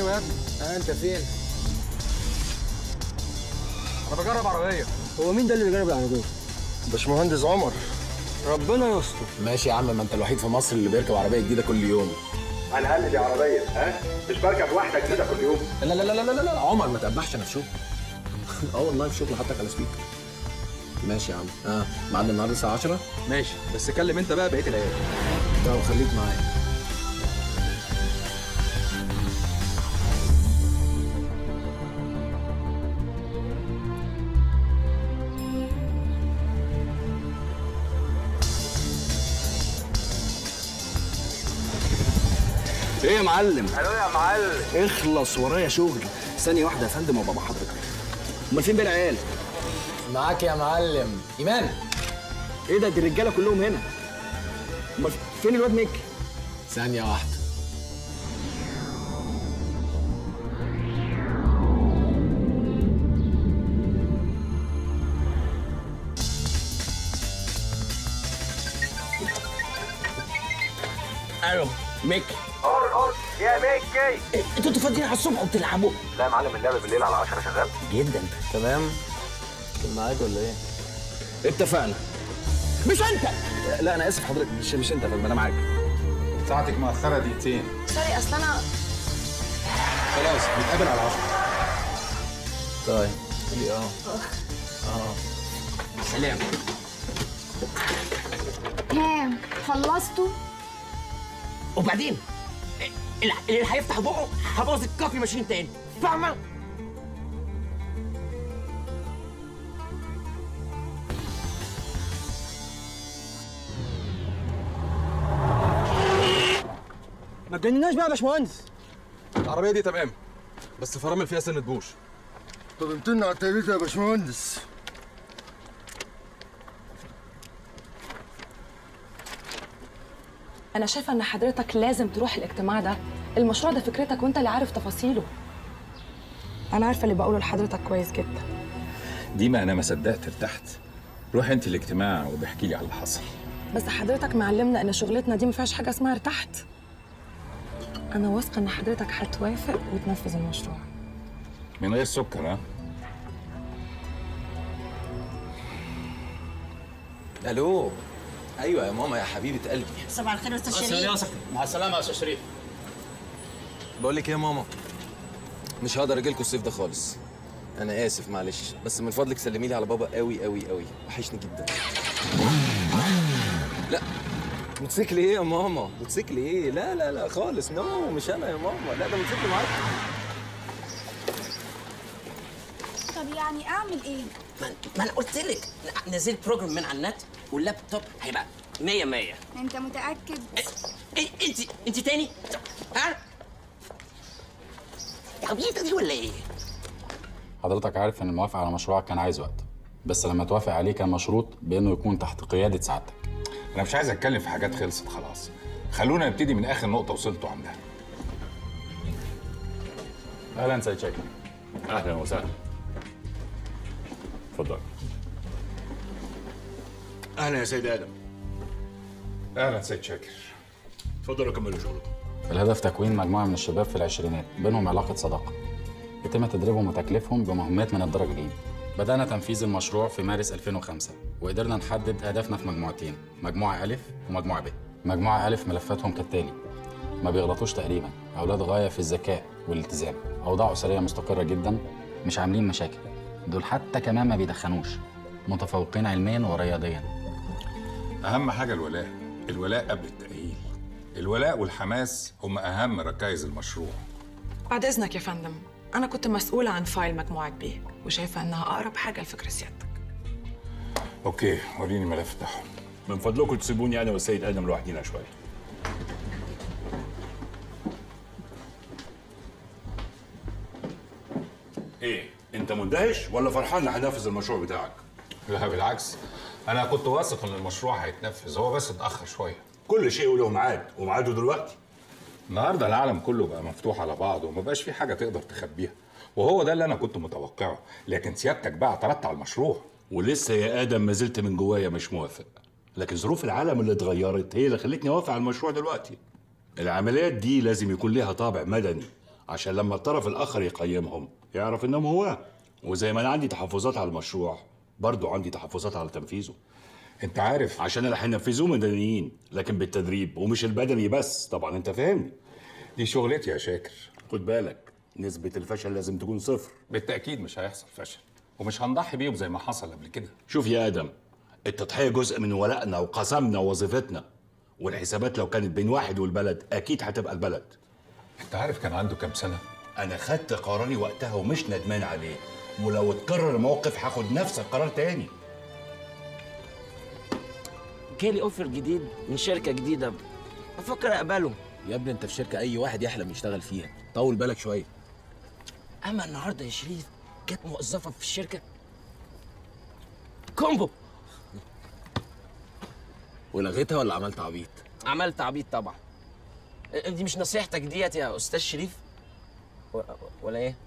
ايوه يا ابني اه انت فين؟ انا بجرب عربيه هو مين ده اللي بيجرب العربيه؟ باشمهندس عمر ربنا يستر ماشي يا عم ما انت الوحيد في مصر اللي بيركب عربيه جديده كل يوم على الاقل دي عربيه ها مش بركب واحده جديده كل يوم لا لا لا لا لا لا عمر ما تقبحش انا في شغل اه والله في شغل حطك على سبيكر ماشي يا عم اه ميعادنا النهارده الساعه 10 ماشي بس كلم انت بقى بقيه العيال طب خليك معايا ايه يا معلم؟ الو يا معلم اخلص ورايا شغل ثانية واحدة يا فندم وبابا حضرتك امال فين باقي العيال؟ معاك يا معلم ايمان ايه ده دي الرجالة كلهم هنا امال فين الواد ميكي؟ ثانيه واحده الو ميكي قول قول يا ميكي انتوا انتوا فاضيين على الصبح وبتلعبوا لا يا معلم اللعبه بالليل على 10 شغال جدا تمام في الميعاد ولا ايه اتفقنا مش انت لا انا اسف حضرتك مش مش انت يا فندم انا معاك ساعتك مؤخره دقيقتين سوري اصل انا خلاص نتقابل على 10 طيب قولي اه سلام ها خلصتوا وبعدين اللي اللي هيفتح بقه هبوظ الكافي ماشين تاني فاهمه ما تجنناش بقى يا باشمهندس العربيه دي تمام بس فرامل فيها سنه بوش طب امتنا على التقرير يا باشمهندس انا شايفه ان حضرتك لازم تروح الاجتماع ده المشروع ده فكرتك وانت اللي عارف تفاصيله انا عارفه اللي بقوله لحضرتك كويس جدا ديما انا ما صدقت ارتحت روح انت الاجتماع وبحكي لي على اللي حصل بس حضرتك معلمنا ان شغلتنا دي ما فيهاش حاجه اسمها ارتحت انا واثقه ان حضرتك هتوافق وتنفذ المشروع من غير سكر ها الو ايوه يا ماما يا حبيبه قلبي صباح الخير يا استاذ شريف مع السلامه يا استاذ شريف بقول لك ايه يا ماما مش هقدر اجي لكم الصيف ده خالص انا اسف معلش بس من فضلك سلمي لي على بابا قوي قوي قوي وحشني جدا لا موتوسيكل ايه يا ماما موتوسيكل ايه لا لا لا خالص نو مش انا يا ماما لا ده موتوسيكل معاك طب يعني اعمل ايه؟ ما ما انا قلت لك نزل بروجرام من على النت واللابتوب هيبقى 100 100 انت متاكد؟ ايه انت انت تاني ها عبيطه دي ولا ايه حضرتك عارف ان الموافقه على مشروعك كان عايز وقت بس لما توافق عليه كان مشروط بانه يكون تحت قياده سعادتك انا مش عايز اتكلم في حاجات خلصت خلاص خلونا نبتدي من اخر نقطه وصلتوا عندها اهلا سيد شاكر اهلا وسهلا اتفضل اهلا يا سيد ادم اهلا سيد شاكر اتفضلوا كملوا شغلكم الهدف تكوين مجموعه من الشباب في العشرينات بينهم علاقه صداقه يتم تدريبهم وتكليفهم بمهمات من الدرجه الاولى بدأنا تنفيذ المشروع في مارس 2005 وقدرنا نحدد هدفنا في مجموعتين مجموعة ألف ومجموعة ب مجموعة ألف ملفاتهم كالتالي ما بيغلطوش تقريبا أولاد غاية في الذكاء والالتزام أوضاع أسرية مستقرة جدا مش عاملين مشاكل دول حتى كمان ما بيدخنوش متفوقين علميا ورياضيا اهم حاجه الولاء الولاء قبل التاهيل الولاء والحماس هم اهم ركائز المشروع بعد اذنك يا فندم انا كنت مسؤوله عن فايل مجموعه بي وشايفه انها اقرب حاجه لفكر سيادتك اوكي وريني الملف بتاعهم من فضلكم تسيبوني انا والسيد ادم لوحدينا شويه ايه انت مندهش ولا فرحان ان هنفذ المشروع بتاعك لا بالعكس انا كنت واثق ان المشروع هيتنفذ هو بس اتاخر شويه كل شيء وله ميعاد وميعاده دلوقتي النهارده العالم كله بقى مفتوح على بعضه وما بقاش في حاجه تقدر تخبيها وهو ده اللي انا كنت متوقعه لكن سيادتك بقى اعترضت على المشروع ولسه يا ادم ما زلت من جوايا مش موافق لكن ظروف العالم اللي اتغيرت هي اللي خلتني اوافق على المشروع دلوقتي العمليات دي لازم يكون ليها طابع مدني عشان لما الطرف الاخر يقيمهم يعرف انهم هواه وزي ما انا عندي تحفظات على المشروع برضو عندي تحفظات على تنفيذه انت عارف عشان اللي هينفذوه مدنيين لكن بالتدريب ومش البدني بس طبعا انت فاهمني دي شغلتي يا شاكر خد بالك نسبة الفشل لازم تكون صفر بالتاكيد مش هيحصل فشل ومش هنضحي بيهم زي ما حصل قبل كده شوف يا ادم التضحية جزء من ولائنا وقسمنا ووظيفتنا والحسابات لو كانت بين واحد والبلد اكيد هتبقى البلد انت عارف كان عنده كام سنه انا خدت قراري وقتها ومش ندمان عليه ولو اتكرر الموقف هاخد نفس القرار تاني جالي اوفر جديد من شركه جديده بفكر اقبله يا ابني انت في شركه اي واحد يحلم يشتغل فيها طول بالك شويه اما النهارده يا شريف جت موظفه في الشركه كومبو ولغيتها ولا عملت عبيط عملت عبيط طبعا دي مش نصيحتك ديت يا استاذ شريف و- ولا ايه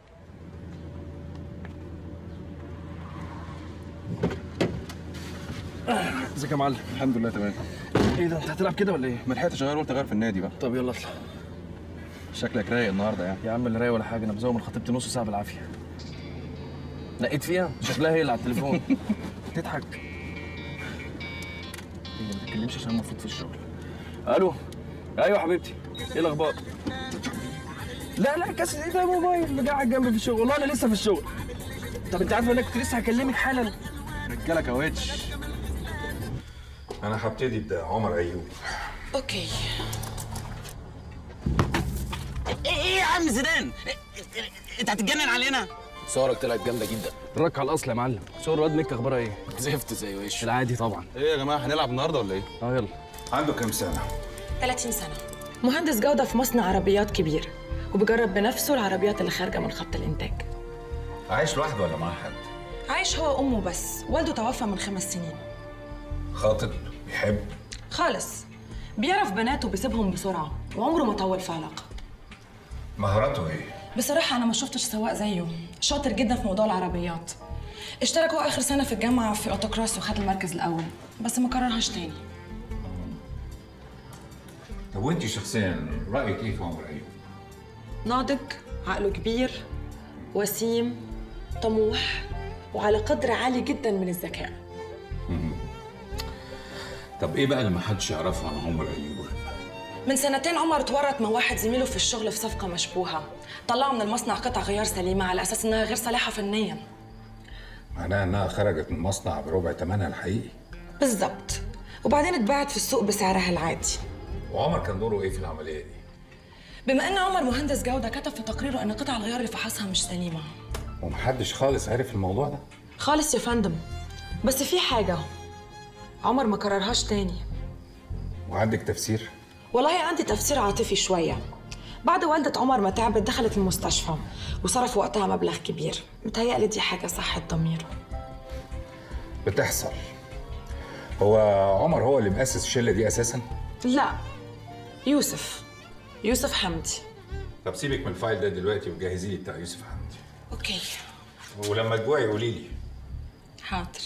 ازيك يا معلم الحمد لله تمام ايه ده انت هتلعب كده ولا ايه ما لحقتش اغير قلت اغير في النادي بقى طب يلا اطلع شكلك رايق النهارده يعني يا عم اللي رايق ولا حاجه انا مزوم من خطيبتي نص ساعه بالعافيه نقيت فيها شكلها هي اللي على التليفون تضحك هي ما تتكلمش عشان المفروض في الشغل الو ايوه حبيبتي ايه الاخبار لا لا كاس ايه ده موبايل اللي قاعد جنبي في الشغل والله انا لسه في الشغل طب انت عارفه انا كنت لسه هكلمك حالا رجاله كاوتش انا هبتدي بعمر ايوب اوكي ايه ايه يا عم زيدان انت هتتجنن علينا صورك طلعت جامده جدا رك على الاصل يا معلم صور الواد ميك اخبارها ايه زفت زي وش العادي طبعا ايه يا جماعه هنلعب النهارده ولا ايه اه يلا عنده كام سنه 30 سنة مهندس جودة في مصنع عربيات كبير وبجرب بنفسه العربيات اللي خارجة من خط الإنتاج عايش لوحده ولا مع حد عايش هو وأمه بس والده توفى من خمس سنين خاطب بيحب خالص بيعرف بناته وبيسيبهم بسرعة وعمره ما طول في علاقة مهاراته ايه بصراحة أنا ما شفتش سواق زيه شاطر جدا في موضوع العربيات اشترك هو آخر سنة في الجامعة في أوتوكروس وخد المركز الأول بس ما كررهاش تاني طب وانت شخصيا رايك ايه في عمر ايوب ناضج عقله كبير وسيم طموح وعلى قدر عالي جدا من الذكاء طب ايه بقى اللي ما حدش يعرفه عن عمر ايوب من سنتين عمر اتورط من واحد زميله في الشغل في صفقة مشبوهة طلعوا من المصنع قطع غيار سليمة على أساس إنها غير صالحة فنيا معناها انها خرجت من المصنع بربع ثمنها الحقيقي بالظبط وبعدين اتباعت في السوق بسعرها العادي وعمر كان دوره ايه في العمليه دي بما ان عمر مهندس جودة كتب في تقريره ان قطع الغيار اللي فحصها مش سليمة ومحدش خالص عرف الموضوع ده خالص يا فندم بس في حاجة عمر ما كررهاش تاني وعندك تفسير والله عندي تفسير عاطفي شوية بعد والدة عمر ما تعبت دخلت المستشفى وصرف وقتها مبلغ كبير متهيألي دي حاجة صحة ضميره بتحصل هو عمر هو اللي مؤسس الشله دي اساسا لا يوسف يوسف حمدي طب سيبك من الفايل ده دلوقتي وجهزي لي بتاع يوسف حمدي اوكي ولما تجوعي قولي لي حاضر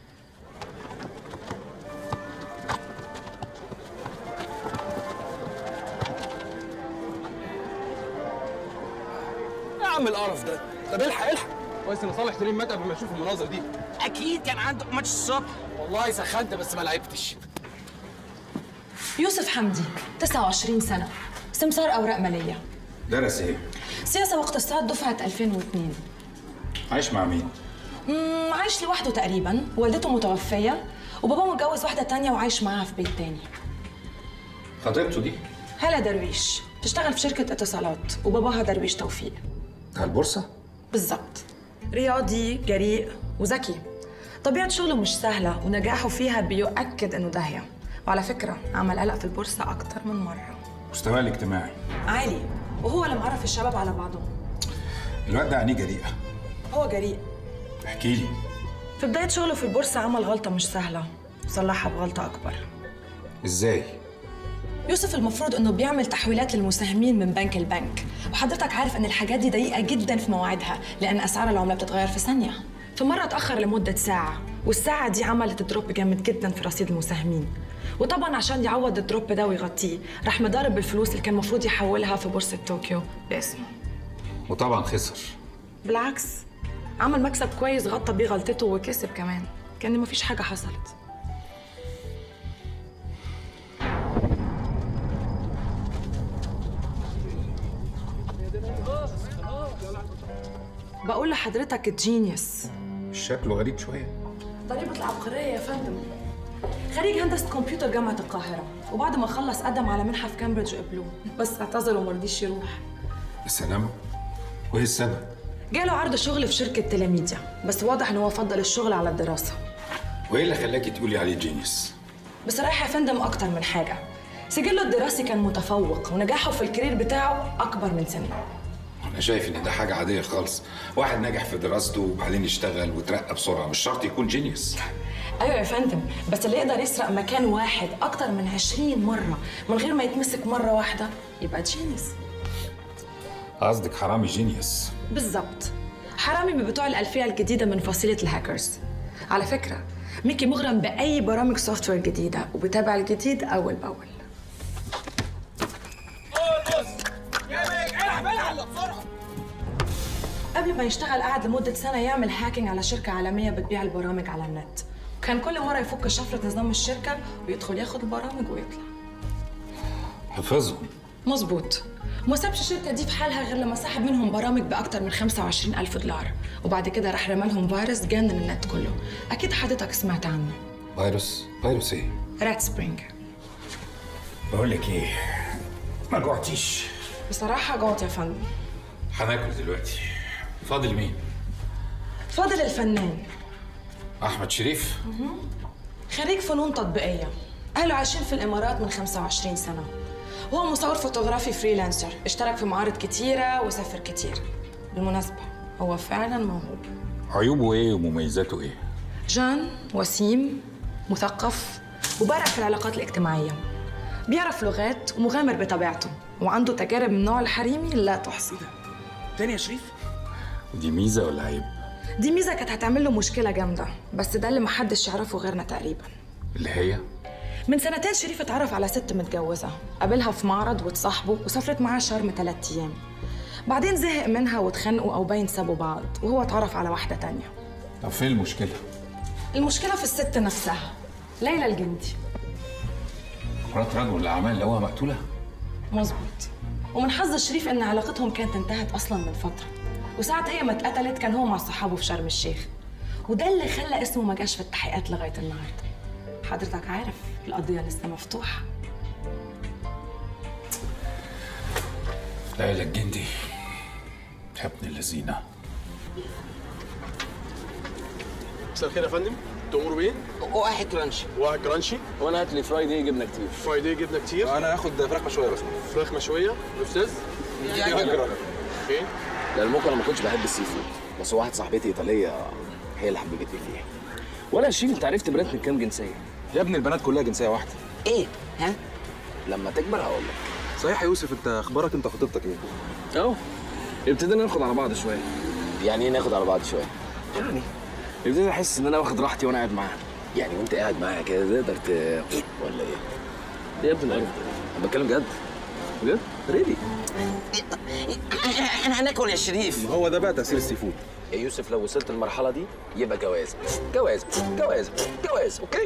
يا عم القرف ده طب الحق الحق كويس ان صالح سليم مات قبل ما يشوف المناظر دي اكيد كان عنده ماتش الصبح والله سخنت بس ما لعبتش يوسف حمدي 29 سنة سمسار أوراق مالية درس ايه سياسة واقتصاد دفعة 2002 عايش مع مين مم، عايش لوحده تقريبا والدته متوفية وباباه متجوز واحدة تانية وعايش معاها في بيت تاني خطيبته دي هلا درويش تشتغل في شركة اتصالات وباباها درويش توفيق بتاع البورصه بالظبط رياضي جريء وذكي طبيعة شغله مش سهلة ونجاحه فيها بيؤكد إنه داهية وعلى فكرة عمل قلق في البورصة أكتر من مرة مستواه الاجتماعي عالي وهو اللي معرف الشباب على بعضهم الواد ده عينيه جريئه هو جريء احكي لي في بداية شغله في البورصة عمل غلطة مش سهلة وصلحها بغلطة أكبر ازاي يوسف المفروض انه بيعمل تحويلات للمساهمين من بنك لبنك وحضرتك عارف ان الحاجات دي دقيقه جدا في مواعيدها لان اسعار العمله بتتغير في ثانيه في مره اتاخر لمده ساعه والساعه دي عملت دروب جامد جدا في رصيد المساهمين وطبعا عشان يعوض الدروب ده ويغطيه رح مضارب الفلوس اللي كان المفروض يحولها في بورصة طوكيو باسمه وطبعا خسر بالعكس عمل مكسب كويس غطى بيه غلطته وكسب كمان كأن مفيش حاجة حصلت بقول لحضرتك جينيوس شكله غريب شويه ضريبة العبقرية يا فندم خريج هندسة كمبيوتر جامعة القاهرة وبعد ما خلص قدم على منحة في كامبريدج وقبلوه بس اعتذر وما رضيش يروح السلامه وايه السبب جاله عرض شغل في شركة تلاميديا بس واضح ان هو فضل الشغل على الدراسة وايه اللي خلاكي تقولي عليه جينيوس بصراحة يا فندم أكتر من حاجة سجله الدراسي كان متفوق ونجاحه في الكارير بتاعه أكبر من سنه انا شايف ان ده حاجه عاديه خالص واحد ناجح في دراسته وبعدين يشتغل وترقى بسرعه مش شرط يكون جينيوس أيوة يا فندم بس اللي يقدر يسرق مكان واحد أكتر من 20 مرة من غير ما يتمسك مرة واحدة يبقى جينيس قصدك حرامي جينيوس بالظبط حرامي من بتوع الألفية الجديدة من فصيلة الهاكرز على فكرة ميكي مغرم بأي برامج سوفت وير جديدة وبتابع الجديد أول بأول قبل ما يشتغل قعد لمدة سنة يعمل هاكينج على شركة عالمية بتبيع البرامج على النت كان كل مرة يفك شفرة نظام الشركة ويدخل ياخد البرامج ويطلع حفظهم مظبوط وما سابش الشركة دي في حالها غير لما سحب منهم برامج بأكتر من 25 ألف دولار وبعد كده راح رمالهم فيروس جنن النت كله أكيد حضرتك سمعت عنه فيروس فيروس ايه رات سبرينج بقول لك ايه ما جوعتيش بصراحة جوعت يا فندم هناكل دلوقتي فاضل مين فاضل الفنان احمد شريف خريج فنون تطبيقية أهله عايشين في الإمارات من 25 سنة وهو مصور فوتوغرافي فريلانسر اشترك في معارض كتيرة وسافر كتير بالمناسبة هو فعلا موهوب عيوبه ايه ومميزاته ايه جان وسيم مثقف وبارع في العلاقات الاجتماعية بيعرف لغات ومغامر بطبيعته وعنده تجارب من النوع الحريمي لا تحصى تاني يا شريف دي ميزه ولا عيب دي ميزة كانت هتعمل له مشكلة جامدة بس ده اللي محدش يعرفه غيرنا تقريبا اللي هي من سنتين شريف اتعرف على ست متجوزة قابلها في معرض واتصاحبوا وسافرت معاه شرم ثلاث أيام بعدين زهق منها واتخانقوا أو باين سابوا بعض وهو اتعرف على واحدة تانية طب فين المشكله المشكلة في الست نفسها ليلى الجندي مرات رجل الاعمال اللي هو مقتوله مظبوط ومن حظ شريف ان علاقتهم كانت انتهت اصلا من فتره وساعة هي ما اتقتلت كان هو مع صحابه في شرم الشيخ وده اللي خلى اسمه ما جاش في التحقيقات لغايه النهارده حضرتك عارف القضيه لسه مفتوحه ليلى الجندي يا ابن اللذينه مساء الخير يا فندم تأمروا بيه؟ واحد كرانشي واحد كرانشي وانا هات لي فرايدي جبنه كتير فرايدي جبنه كتير انا هاخد فراخ مشويه بس فراخ مشويه الاستاذ اوكي لا ممكن انا ما كنتش بحب السي فود بس واحد صاحبتي ايطاليه هي اللي حببتني فيها ولا يا شريف انت عرفت بنات من كام جنسيه؟ يا ابني البنات كلها جنسيه واحده ايه ها لما تكبر هقول لك صحيح يا يوسف انت اخبارك انت خطيبتك ايه اهو ابتدينا ناخد على بعض شويه يعني ايه ناخد على بعض شويه يعني ابتديت احس ان انا واخد راحتي وانا قاعد معاها يعني وانت قاعد معايا كده تقدر ت ولا ايه ايه يا ابني القرف انا بتكلم جد بجد؟ ريدي احنا هناكل يا شريف هو ده بقى تاثير السي فود يا يوسف لو وصلت المرحله دي يبقى جواز جواز جواز جواز اوكي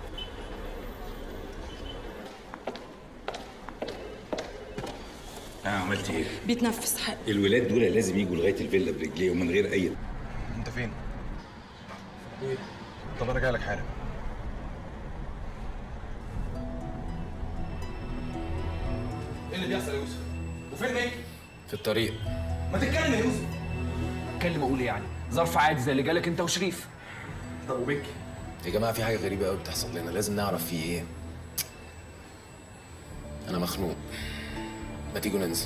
اه عملت ايه بيتنفس حق الولاد دول لازم يجوا لغايه الفيلا برجليهم من غير اي انت فين ايه طب انا جاي لك حالا ايه اللي بيحصل يا يوسف وفين ميك في الطريق ما تتكلم يا يوسف اتكلم اقول ايه يعني؟ ظرف عادي زي اللي جالك انت وشريف طب وبيك يا جماعه في حاجه غريبه قوي بتحصل لنا لازم نعرف في ايه انا مخنوق ما تيجوا ننزل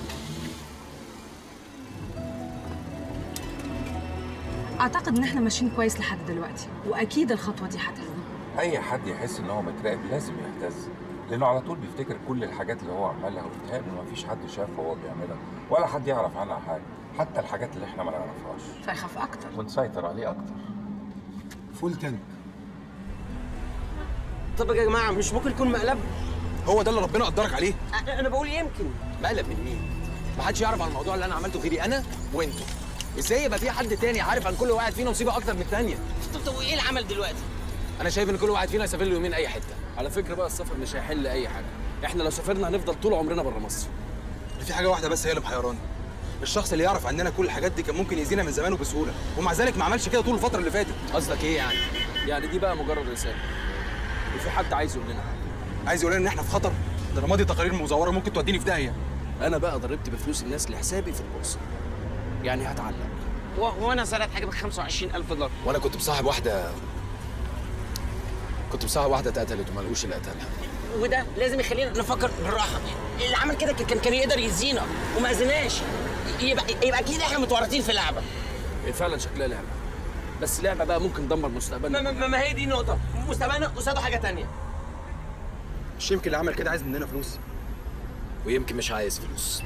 اعتقد ان احنا ماشيين كويس لحد دلوقتي واكيد الخطوه دي هتهزم اي حد يحس ان هو متراقب لازم يهتز لانه على طول بيفتكر كل الحاجات اللي هو عملها وبيتهيأ انه مفيش حد شافها وهو بيعملها ولا حد يعرف عنها حاجه حتى الحاجات اللي احنا ما نعرفهاش فيخاف اكتر ونسيطر عليه اكتر فول تانك طب يا جماعه مش ممكن يكون مقلب هو ده اللي ربنا قدرك عليه أ- انا بقول يمكن مقلب من مين؟ ما حدش يعرف عن الموضوع اللي انا عملته غيري انا وانتوا ازاي يبقى في حد تاني عارف عن كل واحد فينا مصيبه اكتر من الثانيه طب طب وايه العمل دلوقتي انا شايف ان كل واحد فينا يسافر له يومين اي حته على فكره بقى السفر مش هيحل اي حاجه احنا لو سافرنا هنفضل طول عمرنا بره مصر في حاجه واحده بس هي اللي محيراني الشخص اللي يعرف عننا كل الحاجات دي كان ممكن يأذينا من زمان وبسهوله ومع ذلك ما عملش كده طول الفتره اللي فاتت قصدك ايه يعني يعني دي بقى مجرد رساله وفي حد عايز يقول لنا عايز يقول لنا ان احنا في خطر ده انا ماضي تقارير مزوره ممكن توديني في داهيه انا بقى ضربت بفلوس الناس لحسابي في البورصه يعني هتعلق و- وانا سرقت حاجه ب 25000 دولار وانا كنت مصاحب واحده كنت مصاحب واحده اتقتلت وما لقوش اللي قتلها وده لازم يخلينا نفكر بالراحه اللي عمل كده كان كان يقدر يأذينا وما اذيناش يبقى يبقى اكيد احنا متورطين في اللعبه هي فعلا شكلها لعبه بس لعبه بقى ممكن تدمر ما, مستقبلنا ما, ما هي دي النقطه مستقبلنا قصاده حاجه تانية مش يمكن اللي عمل كده عايز مننا فلوس ويمكن مش عايز فلوس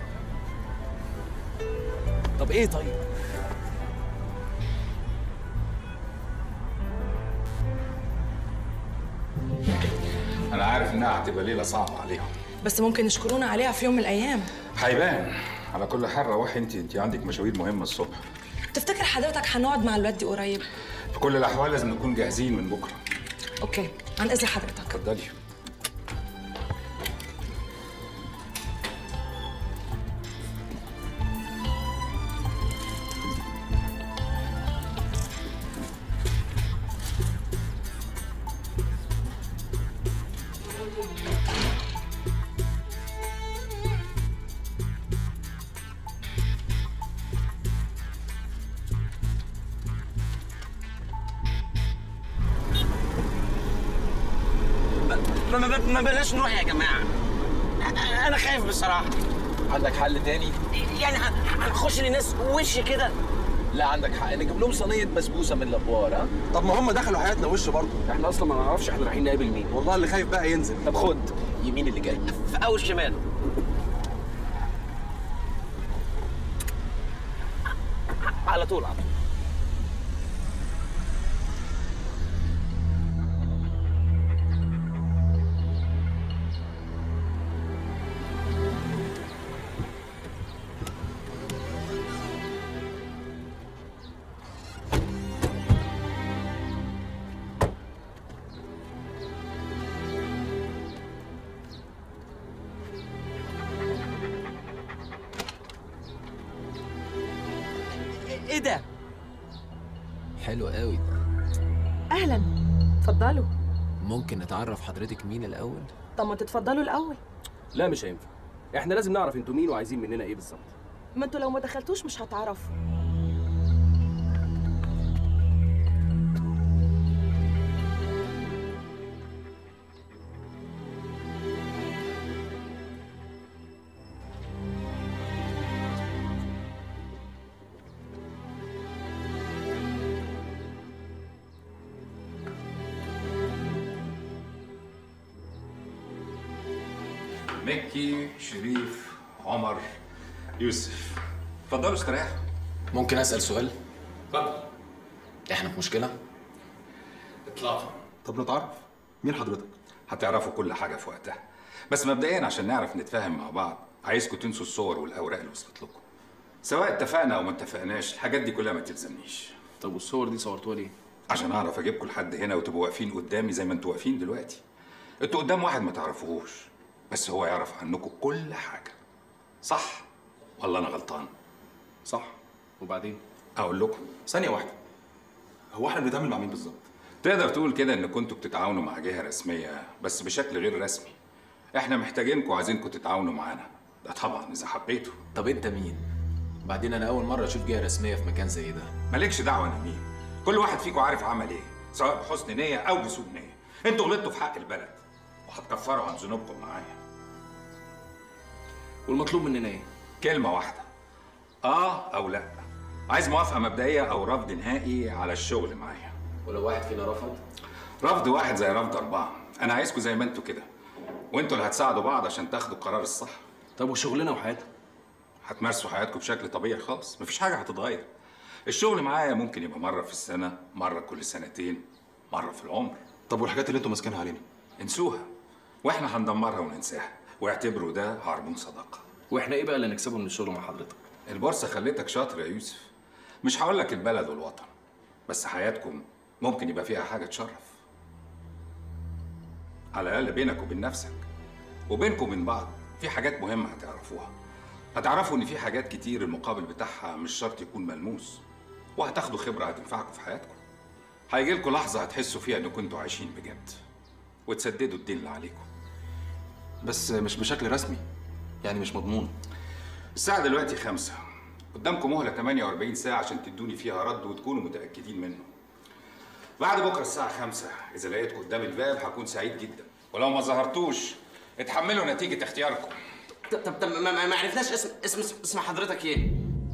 طب ايه طيب انا عارف انها هتبقى ليله صعبه عليهم بس ممكن يشكرونا عليها في يوم من الايام هيبان على كل حال روحي انت انت عندك مشاوير مهمه الصبح تفتكر حضرتك هنقعد مع الواد دي قريب في كل الاحوال لازم نكون جاهزين من بكره اوكي عن اذن حضرتك اتفضلي ما, ما, ما بلاش نروح يا جماعه أ- انا خايف بصراحه عندك حل تاني يعني ه- هنخش للناس وش كده لا عندك حق نجيب لهم صينيه بسبوسه من الابوار ها طب ما هم دخلوا حياتنا وش برضه احنا اصلا ما نعرفش احنا رايحين نقابل مين والله اللي خايف بقى ينزل طب خد يمين اللي جاي في اول شمال على طول على طول ايه ده حلو قوي ده اهلا اتفضلوا ممكن نتعرف حضرتك مين الاول طب ما تتفضلوا الاول لا مش هينفع احنا لازم نعرف انتوا مين وعايزين مننا ايه بالظبط ما انتوا لو ما دخلتوش مش هتعرفوا مكي شريف عمر يوسف اتفضلوا استريحوا ممكن اسال سؤال اتفضل احنا في مشكله اطلاقا طب نتعرف مين حضرتك هتعرفوا كل حاجه في وقتها بس مبدئيا عشان نعرف نتفاهم مع بعض عايزكم تنسوا الصور والاوراق اللي وصلت لكم سواء اتفقنا او ما اتفقناش الحاجات دي كلها ما تلزمنيش طب والصور دي صورتوها ليه عشان اعرف اجيبكم لحد هنا وتبقوا واقفين قدامي زي ما انتوا واقفين دلوقتي انتوا قدام واحد ما تعرفوهوش بس هو يعرف عنكم كل حاجه صح ولا انا غلطان صح وبعدين اقول لكم ثانيه واحده هو احنا بنتعامل مع مين بالظبط تقدر تقول كده ان كنتوا بتتعاونوا مع جهه رسميه بس بشكل غير رسمي احنا محتاجينكم وعايزينكم تتعاونوا معانا ده طبعا اذا حبيتوا طب انت مين بعدين انا اول مره اشوف جهه رسميه في مكان زي ده مالكش دعوه انا مين كل واحد فيكم عارف عمل ايه سواء بحسن نيه او بسوء نيه انتوا غلطتوا في حق البلد وهتكفروا عن ذنوبكم معايا والمطلوب مننا ايه كلمه واحده اه او لا عايز موافقه مبدئيه او رفض نهائي على الشغل معايا ولو واحد فينا رفض رفض واحد زي رفض اربعه انا عايزكم زي ما انتوا كده وانتوا اللي هتساعدوا بعض عشان تاخدوا القرار الصح طب وشغلنا وحياتنا هتمارسوا حياتكم بشكل طبيعي خالص مفيش حاجه هتتغير الشغل معايا ممكن يبقى مره في السنه مره كل سنتين مره في العمر طب والحاجات اللي انتوا ماسكينها علينا انسوها واحنا هندمرها وننساها واعتبروا ده هرمون صداقه واحنا ايه بقى اللي نكسبه من الشغل مع حضرتك البورصه خليتك شاطر يا يوسف مش هقول لك البلد والوطن بس حياتكم ممكن يبقى فيها حاجه تشرف على الاقل بينك وبين نفسك وبينكم وبين بعض في حاجات مهمه هتعرفوها هتعرفوا ان في حاجات كتير المقابل بتاعها مش شرط يكون ملموس وهتاخدوا خبره هتنفعكم في حياتكم هيجي لكم لحظه هتحسوا فيها انكم انتوا عايشين بجد وتسددوا الدين اللي عليكم بس مش بشكل رسمي يعني مش مضمون الساعة دلوقتي خمسة قدامكم مهلة 48 ساعة عشان تدوني فيها رد وتكونوا متأكدين منه بعد بكرة الساعة خمسة إذا لقيتكم قدام الباب هكون سعيد جدا ولو ما ظهرتوش اتحملوا نتيجة اختياركم طب طب طب ما, ما ما عرفناش اسم اسم اسم حضرتك ايه؟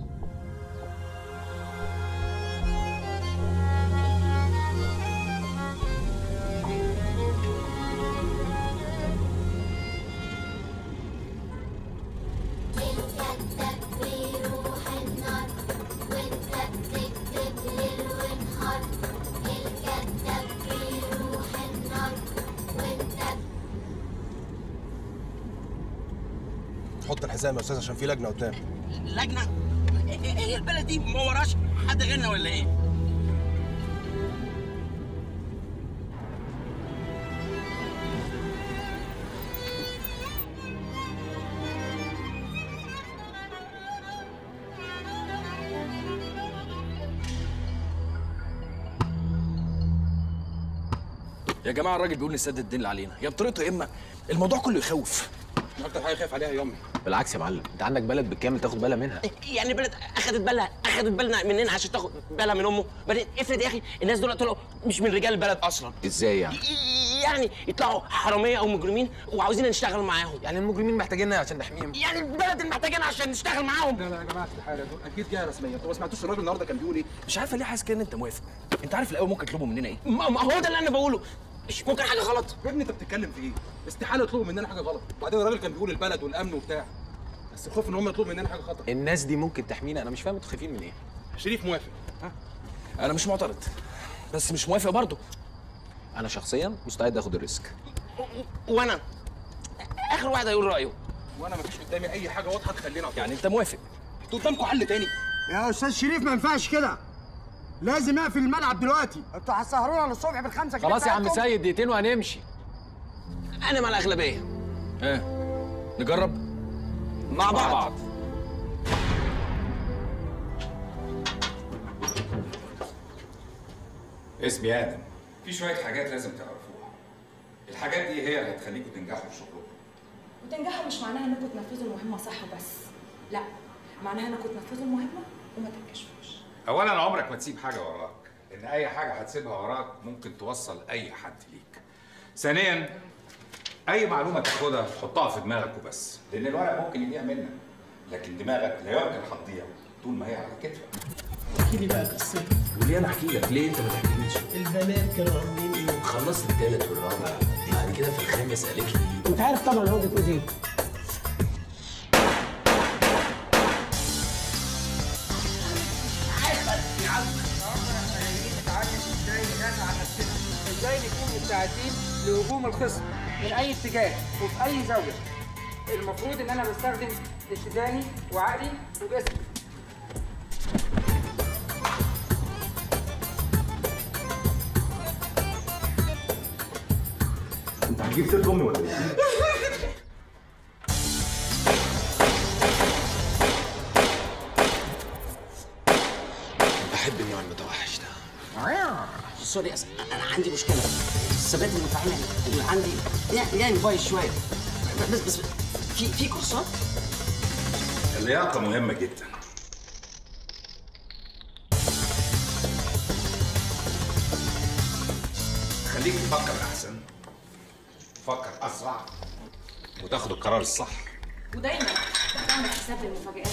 حط الحزام يا استاذ عشان في لجنه قدام لجنة إيه- هي البلد دي ما وراش حد غيرنا ولا ايه؟ يا جماعه الراجل بيقول نسدد الدين اللي علينا يا بطريقته يا اما الموضوع كله يخوف اكتر حاجه خايف عليها يا امي بالعكس يا معلم انت عندك بلد بالكامل تاخد بالها منها يعني البلد اخدت بالها اخدت بالنا مننا عشان تاخد بالها من امه بعدين افرض يا اخي الناس دول طلعوا مش من رجال البلد اصلا ازاي يعني يعني يطلعوا حراميه او مجرمين وعاوزين نشتغل معاهم يعني المجرمين محتاجيننا عشان نحميهم يعني البلد اللي محتاجينها عشان نشتغل معاهم لا لا يا جماعه استحاله دول اكيد جايه رسميه انتوا ما سمعتوش الراجل النهارده كان بيقول ايه مش عارفه ليه حاسس كده ان انت موافق انت عارف الاول ممكن يطلبوا مننا ايه ما ما هو ده اللي انا بقوله مش ممكن حاجه غلط يا ابني انت بتتكلم في ايه استحاله يطلبوا مننا حاجه غلط وبعدين الراجل كان بيقول البلد والامن وبتاع بس الخوف ان هم يطلبوا مننا حاجه خطر الناس دي ممكن تحمينا انا مش فاهم انتوا خايفين من ايه شريف موافق ها انا مش معترض بس مش موافق برضه انا شخصيا مستعد اخد الريسك وانا اخر واحد هيقول رايه وانا مفيش قدامي اي حاجه واضحه تخلينا يعني انت موافق انتوا قدامكم حل تاني يا استاذ شريف ما ينفعش كده لازم اقفل الملعب دلوقتي انتوا هتسهرونا للصبح بالخمسه جنيه خلاص يا عم بتاعتكم؟ سيد دقيقتين وهنمشي انا مع الاغلبيه ايه نجرب مع بعض, بعض اسمي آدم في شوية حاجات لازم تعرفوها الحاجات دي هي اللي هتخليكم تنجحوا في شغلكم وتنجحوا مش معناها انكم تنفذوا المهمه صح وبس لا معناها انكم تنفذوا المهمه وما تنكشفوش اولا عمرك ما تسيب حاجه وراك لان اي حاجه هتسيبها وراك ممكن توصل اي حد ليك ثانيا اي معلومه تاخدها حطها في دماغك وبس لان الورق ممكن يضيع منك لكن دماغك لا يمكن هتضيع طول ما هي على كتفك احكي لي بقى قصتك وليه انا احكي لك ليه انت ما تحكيليش البنات كانوا عاملين ايه؟ خلصت التالت والرابع بعد كده في الخامس قالت لي انت عارف طبعا هو بتقول ايه؟ ازاي نكون مستعدين لهجوم الخصم من اي اتجاه وفي اي زاويه المفروض ان انا بستخدم اتزاني وعقلي وجسمي انت هتجيب سيره امي ولا ايه؟ بحب النوع المتوحش ده سوري أس... انا عندي مشكله الثبات المنفعل اللي عندي يعني يعني بايظ شويه بس بس في في كورسات اللياقه مهمه جدا خليك تفكر احسن فكر اسرع وتاخد القرار الصح ودايما تعمل حساب للمفاجآت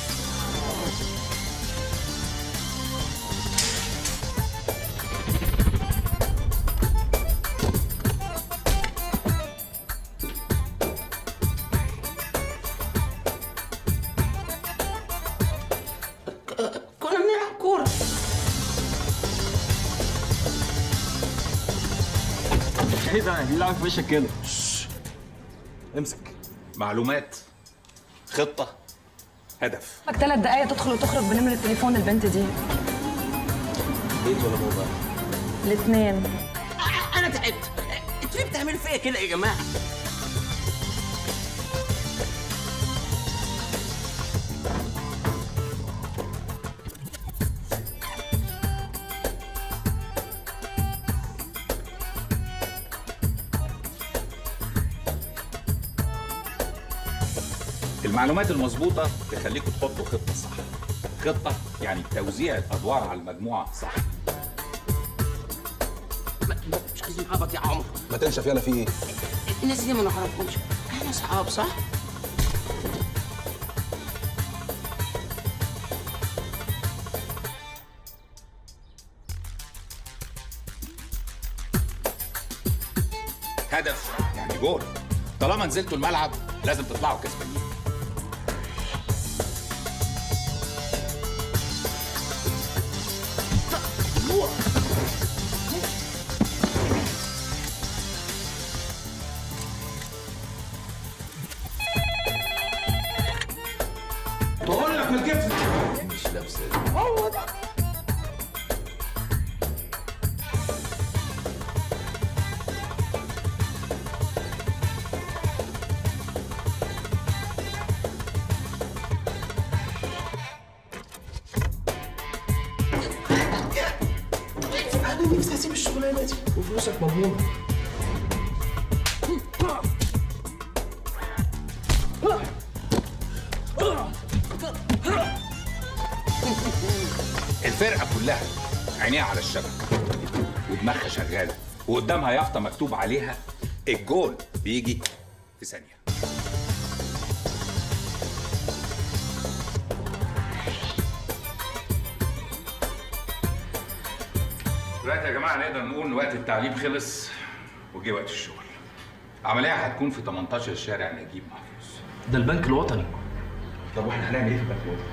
كنا بنلعب كوره ايه ده مين اللي عامل في وشك كده امسك معلومات خطه هدف لك ثلاث دقايق تدخل وتخرج بنمرة تليفون البنت دي بيت ولا موبايل الاثنين انا تعبت انتوا ليه بتعملوا فيا كده يا جماعه المعلومات المظبوطه تخليكم تحطوا خطه صح خطه يعني توزيع الادوار على المجموعه صح مش عايزين عبط يا عمر ما تنشف يلا في ايه الناس دي ما نعرفهمش احنا اصحاب صح هدف يعني جول طالما نزلتوا الملعب لازم تطلعوا كسبانين بقول لك من الكتف مش لابسه هو ده انا نفسي اسيب الشغلانه دي وفلوسك مضمونه الفرقه كلها عينيها على الشبكه ودماغها شغاله وقدامها يافطه مكتوب عليها الجول بيجي في ثانيه دلوقتي يا جماعه نقدر نقول ان وقت التعليم خلص وجه وقت الشغل العمليه هتكون في 18 شارع نجيب محفوظ ده البنك الوطني طب واحنا هنعمل ايه في البنك الوطني؟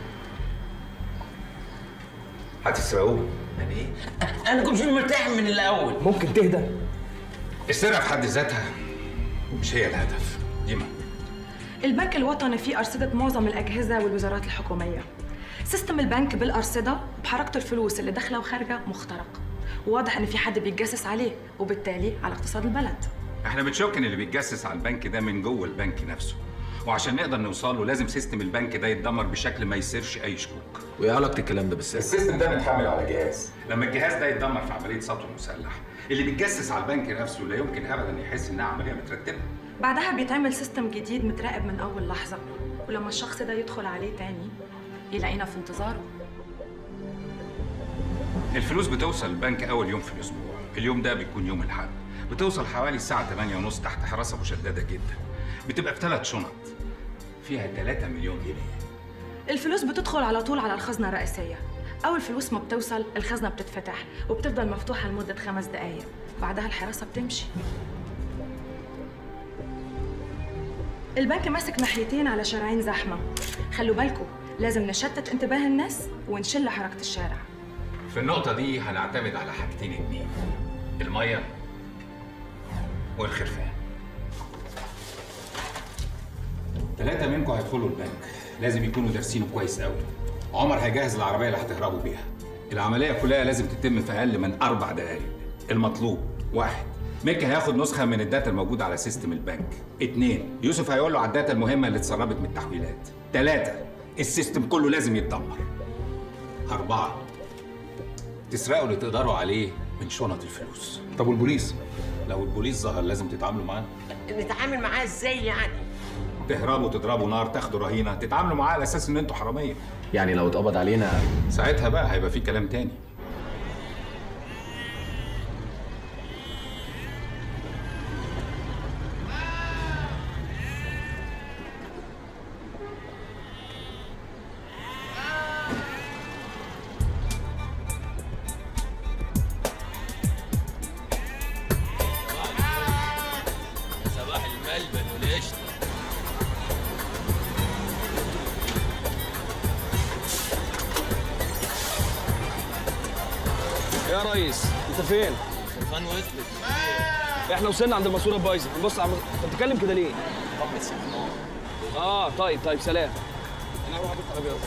هتسرقوه يعني ايه انا كنت مرتاح من الاول ممكن تهدى السرقه في حد ذاتها مش هي الهدف ديما البنك الوطني فيه أرصدة معظم الأجهزة والوزارات الحكومية سيستم البنك بالأرصدة بحركة الفلوس اللي داخلة وخارجة مخترق وواضح إن في حد بيتجسس عليه وبالتالي على اقتصاد البلد احنا بنشك ان اللي بيتجسس على البنك ده من جوه البنك نفسه وعشان نقدر نوصل له لازم سيستم البنك ده يتدمر بشكل ما يثيرش اي شكوك وايه علاقه الكلام ده بالسياسه السيستم ده متحمل على جهاز لما الجهاز ده يتدمر في عمليه سطو مسلح اللي بيتجسس على البنك نفسه لا يمكن ابدا يحس انها عمليه مترتبه بعدها بيتعمل سيستم جديد متراقب من أول لحظة ولما الشخص ده يدخل عليه تاني يلاقينا في انتظاره الفلوس بتوصل البنك اول يوم في الاسبوع اليوم ده بيكون يوم الاحد بتوصل حوالي الساعه 8 ونص تحت حراسه مشدده جدا بتبقى في ثلاث شنط فيها 3 مليون جنيه الفلوس بتدخل على طول على الخزنة الرئيسية أول فلوس ما بتوصل الخزنة بتتفتح وبتفضل مفتوحة لمدة خمس دقايق بعدها الحراسة بتمشي البنك ماسك ناحيتين على شارعين زحمة خلوا بالكم لازم نشتت انتباه الناس ونشل حركة الشارع في النقطة دي هنعتمد على حاجتين اتنين المية والخرفان ثلاثة منكم هيدخلوا البنك لازم يكونوا دارسينه كويس قوي عمر هيجهز العربية اللي هتهربوا بيها العملية كلها لازم تتم في أقل من أربع دقايق المطلوب واحد ميكي هياخد نسخة من الداتا الموجودة على سيستم البنك اتنين يوسف هيقول له على الداتا المهمة اللي اتسربت من التحويلات تلاتة السيستم كله لازم يتدمر أربعة تسرقوا اللي تقدروا عليه من شنط الفلوس طب والبوليس لو البوليس ظهر لازم تتعاملوا معاه نتعامل معاه ازاي يعني تهربوا تضربوا نار تاخدوا رهينه تتعاملوا معاه على اساس ان انتوا حراميه يعني لو اتقبض علينا ساعتها بقى هيبقى في كلام تاني صباح الملبن والقشطه يا ريس انت فين؟ الفان وصلت احنا وصلنا عند الماسوره البايظه هنبص على المس- انت بتتكلم كده ليه؟ اه طيب طيب سلام انا هروح ابص على الابيض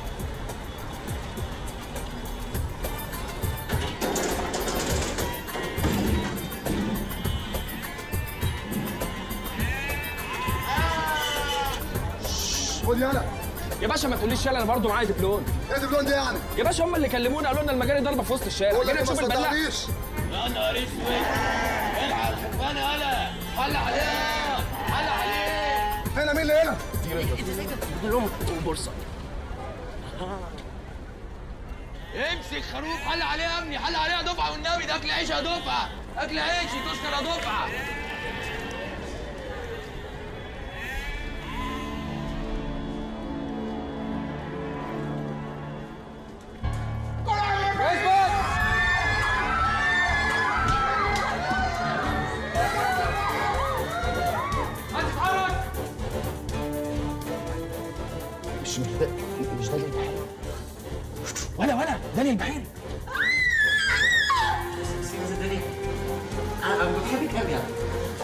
خد يلا يا باشا ما تقوليش يلا انا برضه معايا دبلون ايه دبلون ده يعني؟ يا باشا هم اللي كلمونا قالوا لنا المجاري ضربه في وسط الشارع بقول لك جينا إيه، ما نشوف البلاعه صدقنيش يا نهار اسود العب حباني يلا حل عليه حل عليه هنا مين اللي هنا؟ دبلون وبورصه امسك خروف حل عليه يا ابني حل عليه يا دفعه والنبي ده اكل عيش يا دفعه اكل عيش تشكر يا دفعه مش مش ده مش ده اللي ولا ولا داني البحيري سيبك ده ليه؟ انا بحبك قوي يعني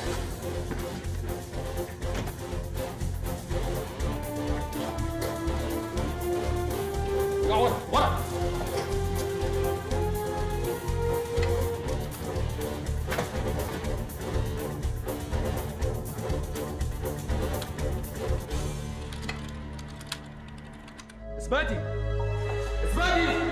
ورا ورا اثباتي اثباتي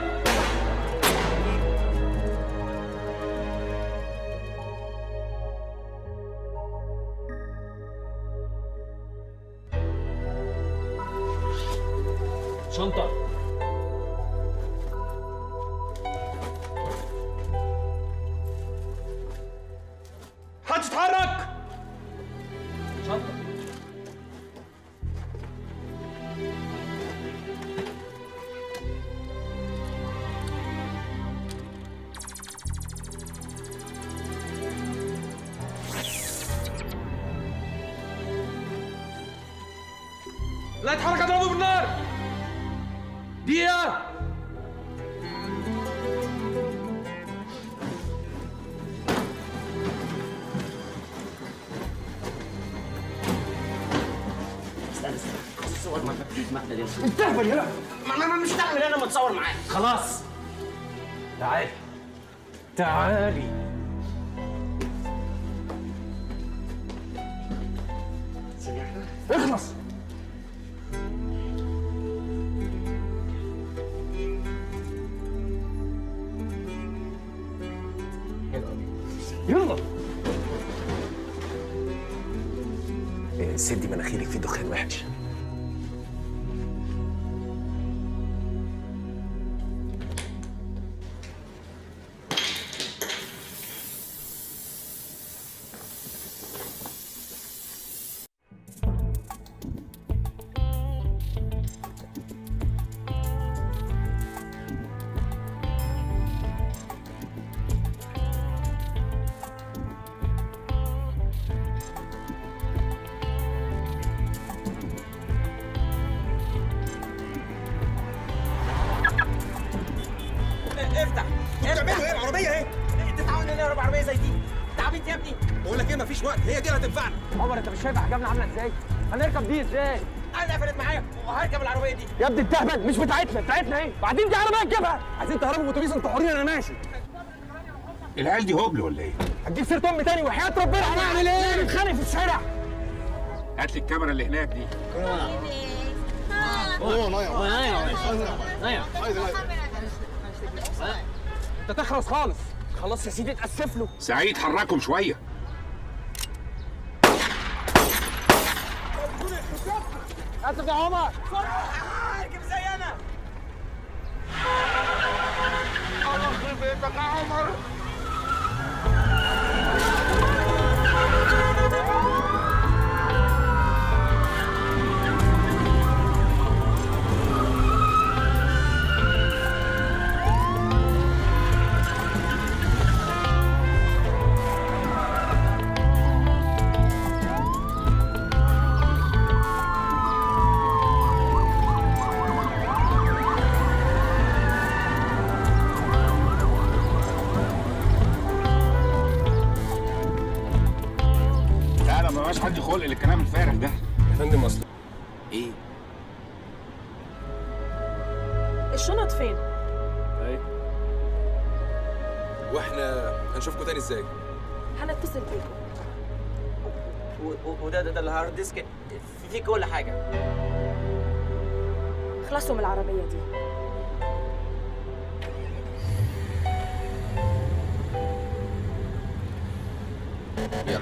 شنطة هتتحرك شنطة لا يتحرك اضربه بالنار دقيقة استنى استنى الصور ما ما انت اهبل يلا ما ما- ما مش هتعمل انا ما اتصور معاك خلاص تعالي تعالي اخلص يلا سدي مناخيرك في دخان وحش افتح بتعملوا ايه العربيه اهي انت تعاون ان اهرب عربيه زي دي انت عبيط يا ابني بقول لك ايه مفيش وقت هي دي اللي هتنفعنا عمر انت مش شايف احجامنا عامله ازاي هنركب دي ازاي انا قفلت معايا وهركب العربيه دي يا ابني التهبل مش بتاعتنا بتاعتنا ايه بعدين دي عربيه تجيبها عايزين تهربوا اتوبيس انتوا حرين انا ماشي العيال دي هبل ولا ايه؟ هتجيب سيره امي تاني وحياه ربنا هنعمل ايه نتخانق في الشارع هات لي الكاميرا اللي هناك دي انت تخلص خالص خلاص يا سيدي اتاسف له سعيد حركهم شويه اسف يا عمر اركب زي انا الله يخرب بيتك يا عمر ايه الشنط فين؟ اي واحنا هنشوفكم تاني ازاي هنتصل بيكم و- و- وده ده, ده الهارد ديسك في- فيه كل حاجه خلصوا من العربية دي يلا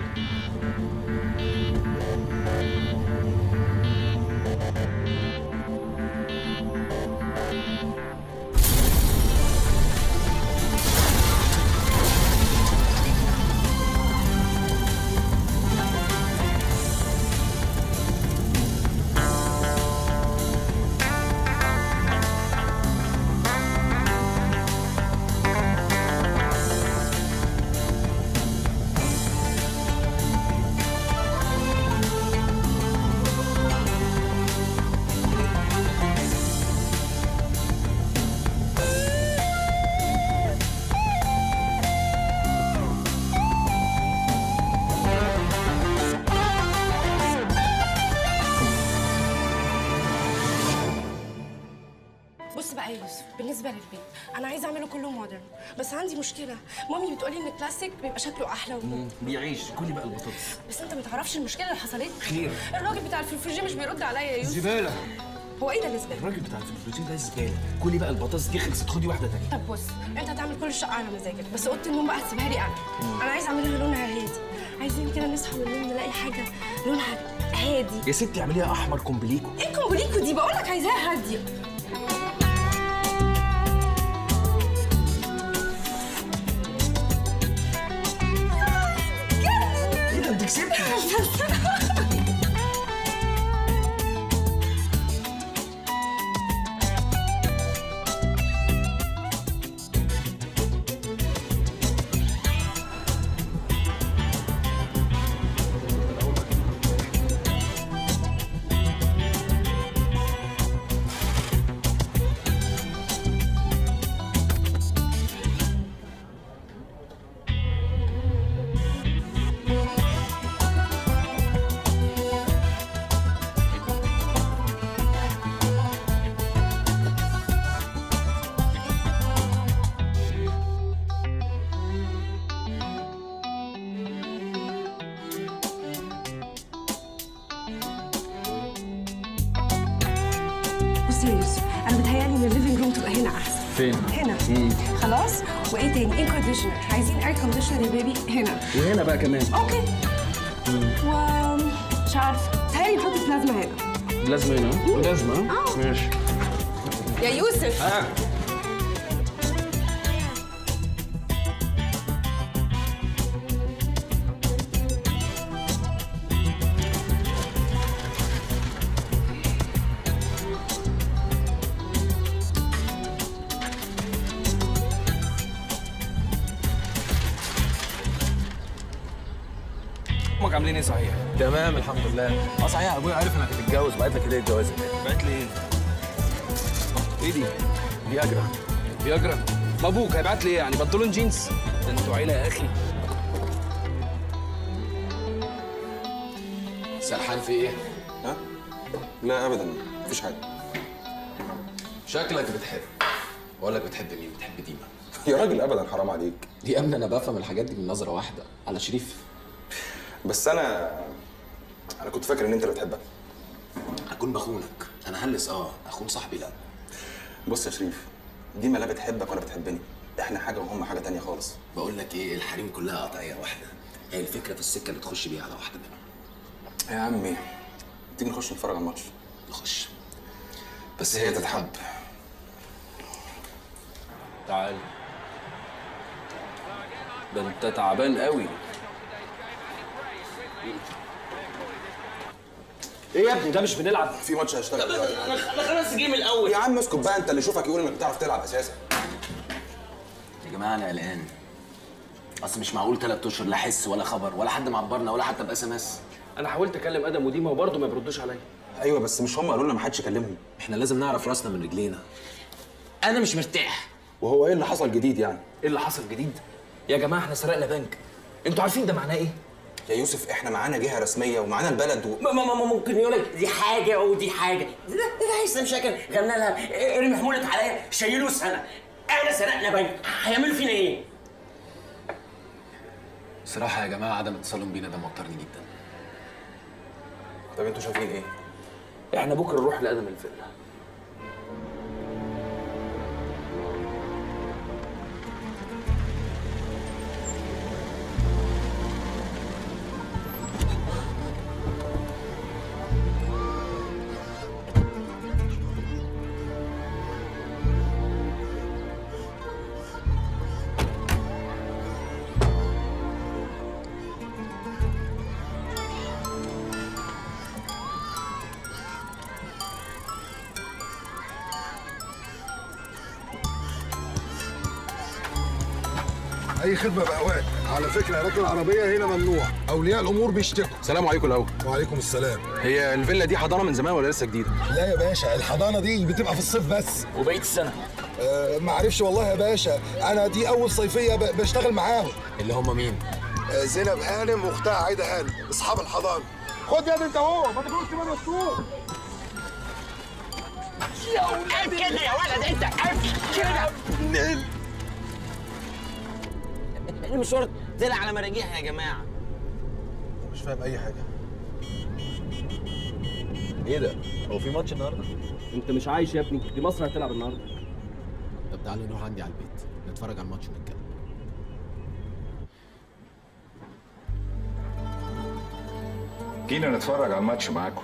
بص بقى يا يوسف بالنسبه للبيت انا عايزه اعمله كله مودرن بس عندي مشكله مامي بتقولي ان الكلاسيك بيبقى شكله احلى وكده بيعيش كلي بقى البطاطس بس انت ما تعرفش المشكله اللي حصلت خير. الراجل بتاع الفلفل مش بيرد عليا يا يوسف زباله هو ايه ده اللي زباله الراجل بتاع الفلوسين ده زباله كلي بقى البطاطس دي خلصت خدي واحده تانية طب بص انت هتعمل كل الشقه على مزاجك بس اوضه النوم بقى هتسيبها لي انا انا عايزه اعملها لونها هادي عايزين كده نصحى من النوم نلاقي حاجه لونها هادي يا ستي اعمليها احمر كومبليكو ايه كومبليكو دي بقول لك عايزاها هاديه ايه ده انت كسبتي بص يا يوسف انا بتهيألي ان الليفنج روم تبقى هنا احسن فين؟ هنا خلاص وايه تاني اير كونديشنر عايزين اير كونديشنر يا بيبي هنا وهنا بقى كمان اوكي و مش عارفه تهيألي نحط بلازما هنا لازم هنا لازم ها ماشي يا يوسف اه امك عاملين ايه صحيح؟ تمام الحمد لله اه صحيح ابويا عارف انك هتتجوز بعت لك هديه جوازك بعت لي ايه؟ ايه دي؟ فياجرا فياجرا ما ابوك هيبعت لي ايه يعني بنطلون جينز؟ ده انتوا عيله يا اخي سرحان في ايه؟ ها؟ لا ابدا مفيش حاجه شكلك بتحب بقول لك بتحب مين؟ بتحب ديما يا راجل ابدا حرام عليك يا ابني انا بفهم الحاجات دي من نظره واحده على شريف بس انا انا كنت فاكر ان انت اللي بتحبها اكون بخونك انا هلس اه اخون صاحبي لا بص يا شريف ديما لا بتحبك ولا بتحبني احنا حاجه وهم حاجه تانية خالص بقول لك ايه الحريم كلها قطعيه واحده هي الفكره في السكه اللي تخش بيها على واحده منهم يا عمي تيجي نخش نتفرج على الماتش نخش بس هي تتحب تعال ده انت تعبان قوي ايه يا ابني ده مش بنلعب في ماتش هيشتغل دلوقتي انا خلاص جيم الاول يا عم اسكت بقى انت اللي يشوفك يقول انك بتعرف تلعب اساسا يا جماعه انا قلقان اصل مش معقول ثلاث اشهر لا حس ولا خبر ولا حد معبرنا ولا حتى باس ام اس انا حاولت اكلم ادم وديما وبرضه ما بيردوش عليا ايوه بس مش هم قالوا لنا ما حدش يكلمهم احنا لازم نعرف راسنا من رجلينا انا مش مرتاح وهو ايه اللي حصل جديد يعني ايه اللي حصل جديد يا جماعه احنا سرقنا بنك انتوا عارفين ده معناه ايه يا يوسف احنا معانا جهه رسميه ومعانا البلد و... ما ما ما ممكن يقول لك دي حاجه ودي حاجه ده ده هيثم شاكر غنى لها ارمي حمولك عليا شيلوا سنه انا سرقنا بنك هيعملوا فينا ايه؟ صراحه يا جماعه عدم اتصالهم بينا ده موترني جدا طب انتوا شايفين ايه؟ احنا بكره نروح لادم الفيلا اي خدمه باوقات على فكره ركن العربيه هنا ممنوع اولياء الامور بيشتكوا السلام عليكم الاول وعليكم السلام هي الفيلا دي حضانه من زمان ولا لسه جديده؟ لا يا باشا الحضانه دي بتبقى في الصيف بس وبقيه السنه أه ما اعرفش والله يا باشا انا دي اول صيفيه ب- بشتغل معاهم اللي هم مين؟ أه زينب هانم واختها عايده هانم اصحاب الحضانه خد يا دي انت اهو ما تاكلوش كمان مفتوح يا ولاد كده يا ولد انت كده المشوار طلع على مراجيح يا جماعه مش فاهم اي حاجه ايه ده؟ هو في ماتش النهارده؟ انت مش عايش يا ابني دي مصر هتلعب النهارده طب تعالوا نروح عندي على البيت نتفرج على الماتش ونتكلم جينا نتفرج على الماتش معاكم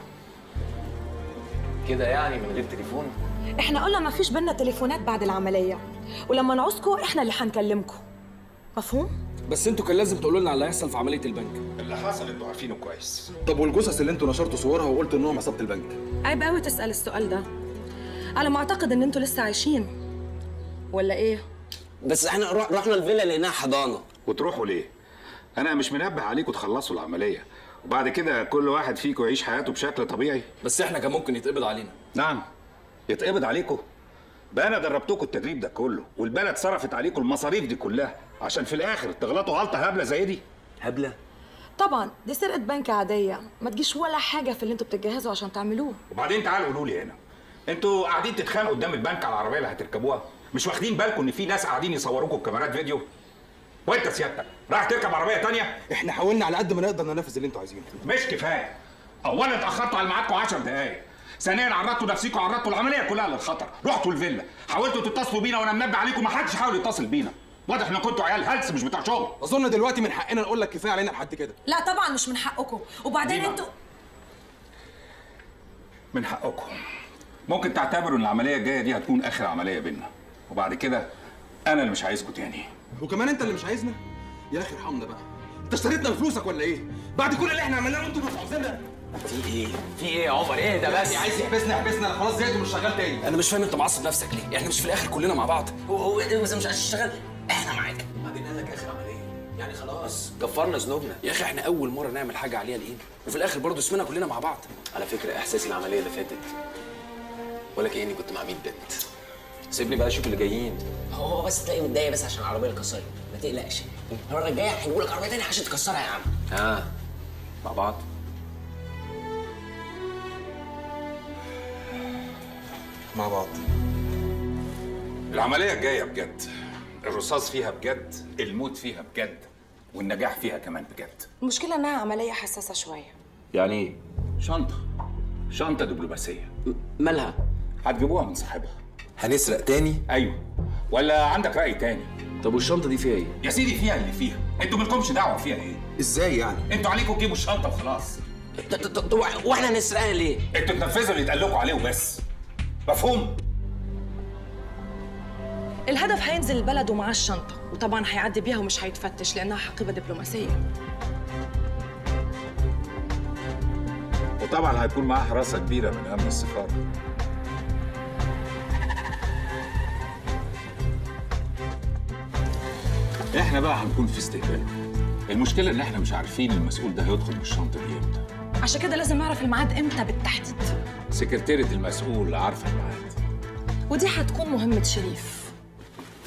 كده يعني من غير تليفون احنا قلنا ما فيش بينا تليفونات بعد العمليه ولما نعوزكم احنا اللي هنكلمكم مفهوم بس انتوا كان لازم تقولوا لنا على اللي هيحصل في عمليه البنك اللي حصل انتوا عارفينه كويس طب والجثث اللي انتوا نشرتوا صورها وقلتوا انهم عصابه البنك عيب قوي تسال السؤال ده على ما اعتقد ان انتوا لسه عايشين ولا ايه بس احنا رو- رحنا الفيلا لقيناها حضانه وتروحوا ليه؟ انا مش منبه عليكم تخلصوا العمليه وبعد كده كل واحد فيكم يعيش حياته بشكل طبيعي بس احنا كان ممكن يتقبض علينا نعم يتقبض عليكم بقى انا دربتكم التدريب ده كله والبلد صرفت عليكم المصاريف دي كلها عشان في الاخر تغلطوا غلطه هبله زي دي هبله طبعا دي سرقه بنك عاديه ما تجيش ولا حاجه في اللي انتوا بتجهزوا عشان تعملوه وبعدين تعالوا قولوا لي هنا انتوا قاعدين تتخانقوا قدام البنك على العربيه اللي هتركبوها مش واخدين بالكم ان في ناس قاعدين يصوروكم بكاميرات فيديو وانت سيادتك رايح تركب عربيه تانية احنا حاولنا على قد ما نقدر ننفذ اللي انتوا عايزينه مش كفايه اولا اتاخرتوا على ميعادكم 10 دقايق ثانيا عرضتوا نفسكم عرضتوا العمليه كلها للخطر رحتوا الفيلا حاولتوا تتصلوا بينا وانا منبه عليكم ما حدش حاول يتصل بينا واضح ان كنتوا عيال هلس مش بتاع شغل اظن دلوقتي من حقنا نقول لك كفايه علينا لحد كده لا طبعا مش من حقكم وبعدين ليه بقى؟ انتوا من حقكم ممكن تعتبروا ان العمليه الجايه دي هتكون اخر عمليه بينا وبعد كده انا اللي مش عايزكم تاني وكمان انت اللي مش عايزنا يا اخي ارحمنا بقى انت اشتريتنا بفلوسك ولا ايه بعد كل اللي احنا عملناه وانتوا مش عاوزيننا في ايه؟ في ايه يا عمر؟ ايه ده بس؟ عايز يحبسنا يحبسنا انا خلاص زهقت ومش شغال تاني انا مش فاهم انت معصب نفسك ليه احنا مش في الاخر كلنا مع بعض هو هو ايه بس مش عايز تشتغل احنا معاك بعدين قال لك اخر عمليه يعني خلاص كفرنا ذنوبنا يا اخي احنا اول مره نعمل حاجه عليها الايد وفي الاخر برضه اسمنا كلنا مع بعض على فكره احساسي العمليه اللي فاتت ولا كاني كنت مع 100 بنت سيبني بقى اشوف اللي جايين هو بس تلاقي متضايق بس عشان العربيه اللي كسرت ما تقلقش المره الجايه هنجيب لك عربيه تانية عشان تكسرها يا عم ها مع بعض مع بعض العمليه الجايه بجد الرصاص فيها بجد الموت فيها بجد والنجاح فيها كمان بجد المشكله انها عمليه حساسه شويه يعني ايه شنطه شنطه دبلوماسيه مالها هتجيبوها من صاحبها هنسرق تاني ايوه ولا عندك راي تاني طب والشنطه دي فيها ايه يا سيدي فيها اللي فيها انتوا مالكمش دعوه فيها ايه ازاي يعني انتوا عليكم تجيبوا الشنطه وخلاص ط- ط- ط- واحنا هنسرقها ليه؟ انتوا تنفذوا اللي اتقال لكم عليه وبس مفهوم الهدف هينزل البلد ومعاه الشنطه وطبعا هيعدي بيها ومش هيتفتش لانها حقيبه دبلوماسيه وطبعا هيكون معاه حراسه كبيره من امن السفاره احنا بقى هنكون في استقبال المشكله ان احنا مش عارفين المسؤول ده هيدخل بالشنطه دي امتى عشان كده لازم نعرف الميعاد امتى بالتحديد سكرتيره المسؤول عارفه الميعاد ودي هتكون مهمه شريف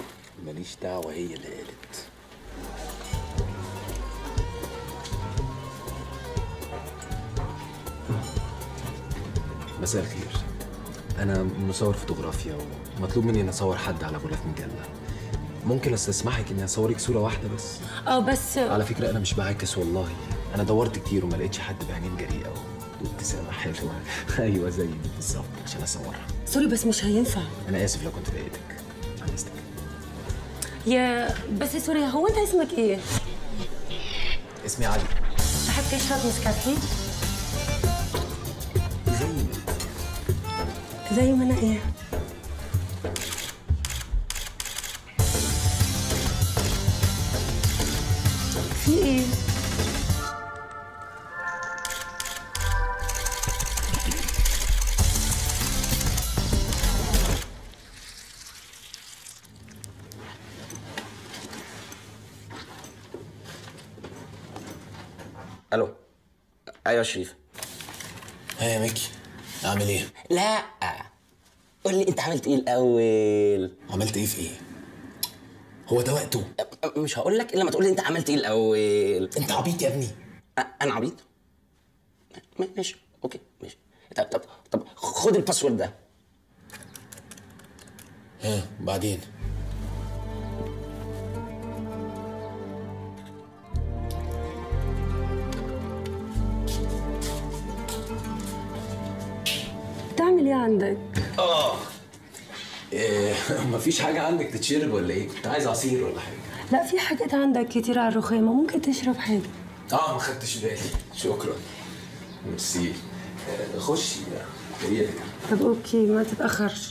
ماليش دعوه هي اللي قالت مساء الخير انا مصور فوتوغرافيا ومطلوب مني ان اصور حد على غلاف مجله ممكن استسمحك اني اصورك صوره واحده بس اه بس على فكره انا مش بعاكس والله انا دورت كتير وما لقيتش حد بعينين جريئه وابتسامه حلوه ايوه زي دي بالظبط عشان اصورها سوري بس مش هينفع انا اسف لو كنت ضايقتك عن اذنك يا بس سوري هو انت اسمك ايه؟ اسمي علي تحب تشرب نسكافيه؟ زي ما انا ايه؟ في ايه؟ الو ايوه يا شريف ها يا ميكي اعمل ايه؟ لا قول لي انت عملت ايه الاول عملت ايه في ايه؟ هو ده وقته مش هقول لك الا لما تقول لي انت عملت ايه الاول انت عبيط يا ابني انا عبيط م- ماشي اوكي ماشي طب طب طب خد الباسورد ده ها بعدين بتعمل ايه عندك؟ اه إيه مفيش حاجه عندك تتشرب ولا ايه كنت عايز عصير ولا حاجه لا في حاجات عندك كتير على الرخامة ممكن تشرب حاجة اه ما خدتش بالي شكرا ميرسي آه، خشي هي طب اوكي ما تتأخرش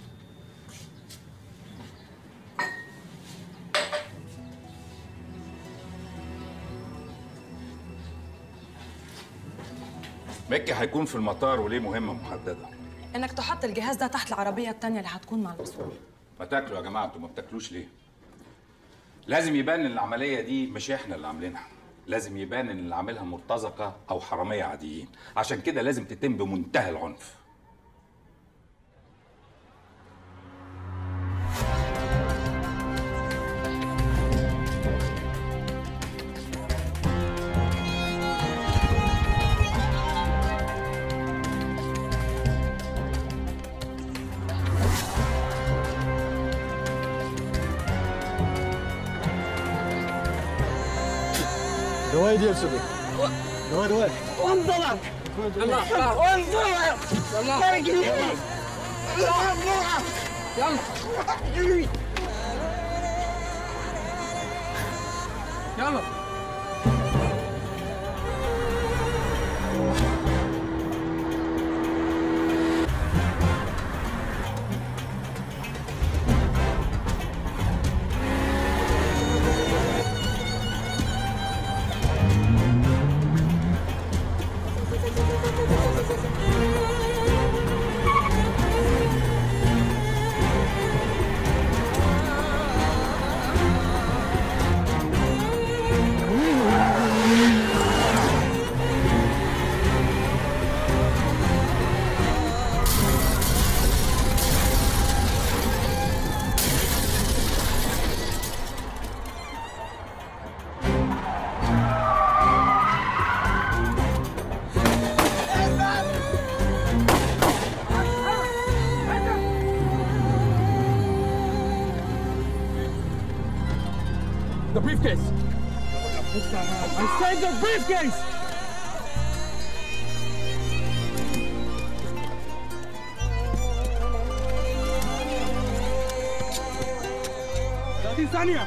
مكي هيكون في المطار وليه مهمه محدده انك تحط الجهاز ده تحت العربيه التانية اللي هتكون مع الوصول ما تاكلوا يا جماعه انتوا ما بتاكلوش ليه لازم يبان ان العمليه دي مش احنا اللي عاملينها لازم يبان ان اللي عاملها مرتزقه او حراميه عاديين عشان كده لازم تتم بمنتهى العنف دواء دي يا سيدي دواء دواء وانطلق الله وانطلق الله يلا يلا The briefcase. I said the briefcase. ثلاثين ثانية.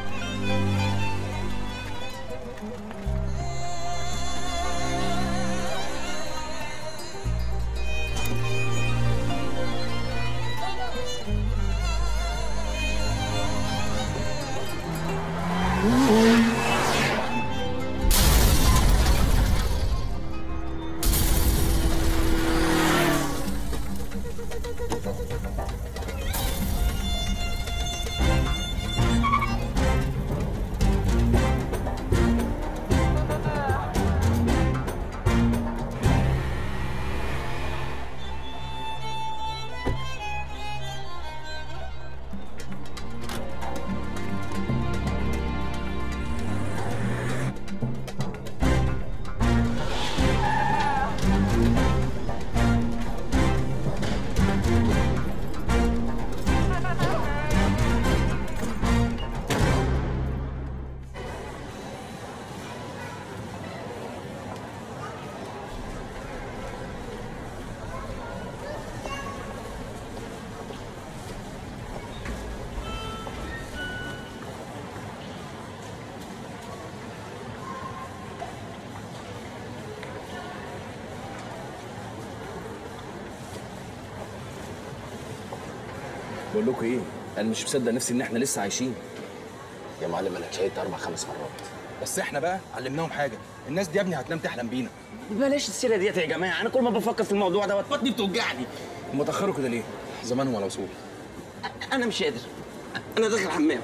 بقول لكم ايه انا مش مصدق نفسي ان احنا لسه عايشين يا معلم انا اتشهدت اربع خمس مرات بس احنا بقى علمناهم حاجه الناس دي يا ابني هتنام تحلم بينا بلاش السيره ديت يا جماعه انا كل ما بفكر في الموضوع دوت بطني بتوجعني هم اتاخروا كده ليه زمانهم على وصول انا مش قادر انا داخل الحمام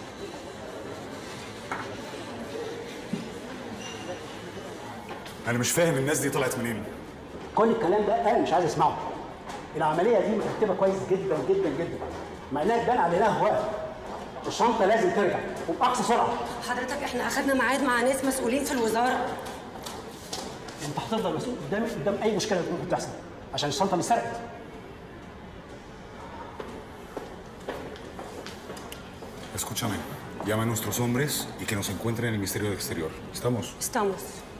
انا مش فاهم الناس دي طلعت منين كل الكلام ده انا مش عايز اسمعه العمليه دي مترتبه كويس جدا جدا جدا مع انها تبان عليها هواه الشنطه لازم ترجع وباقصى سرعه حضرتك احنا اخدنا ميعاد مع ناس مسؤولين في الوزاره انت هتفضل مسؤول قدامي قدام اي مشكله ممكن تحصل عشان الشنطه مش سرقت Escúchame, llama a nuestros hombres y que nos encuentren en el Ministerio del Exterior. ¿Estamos? estamos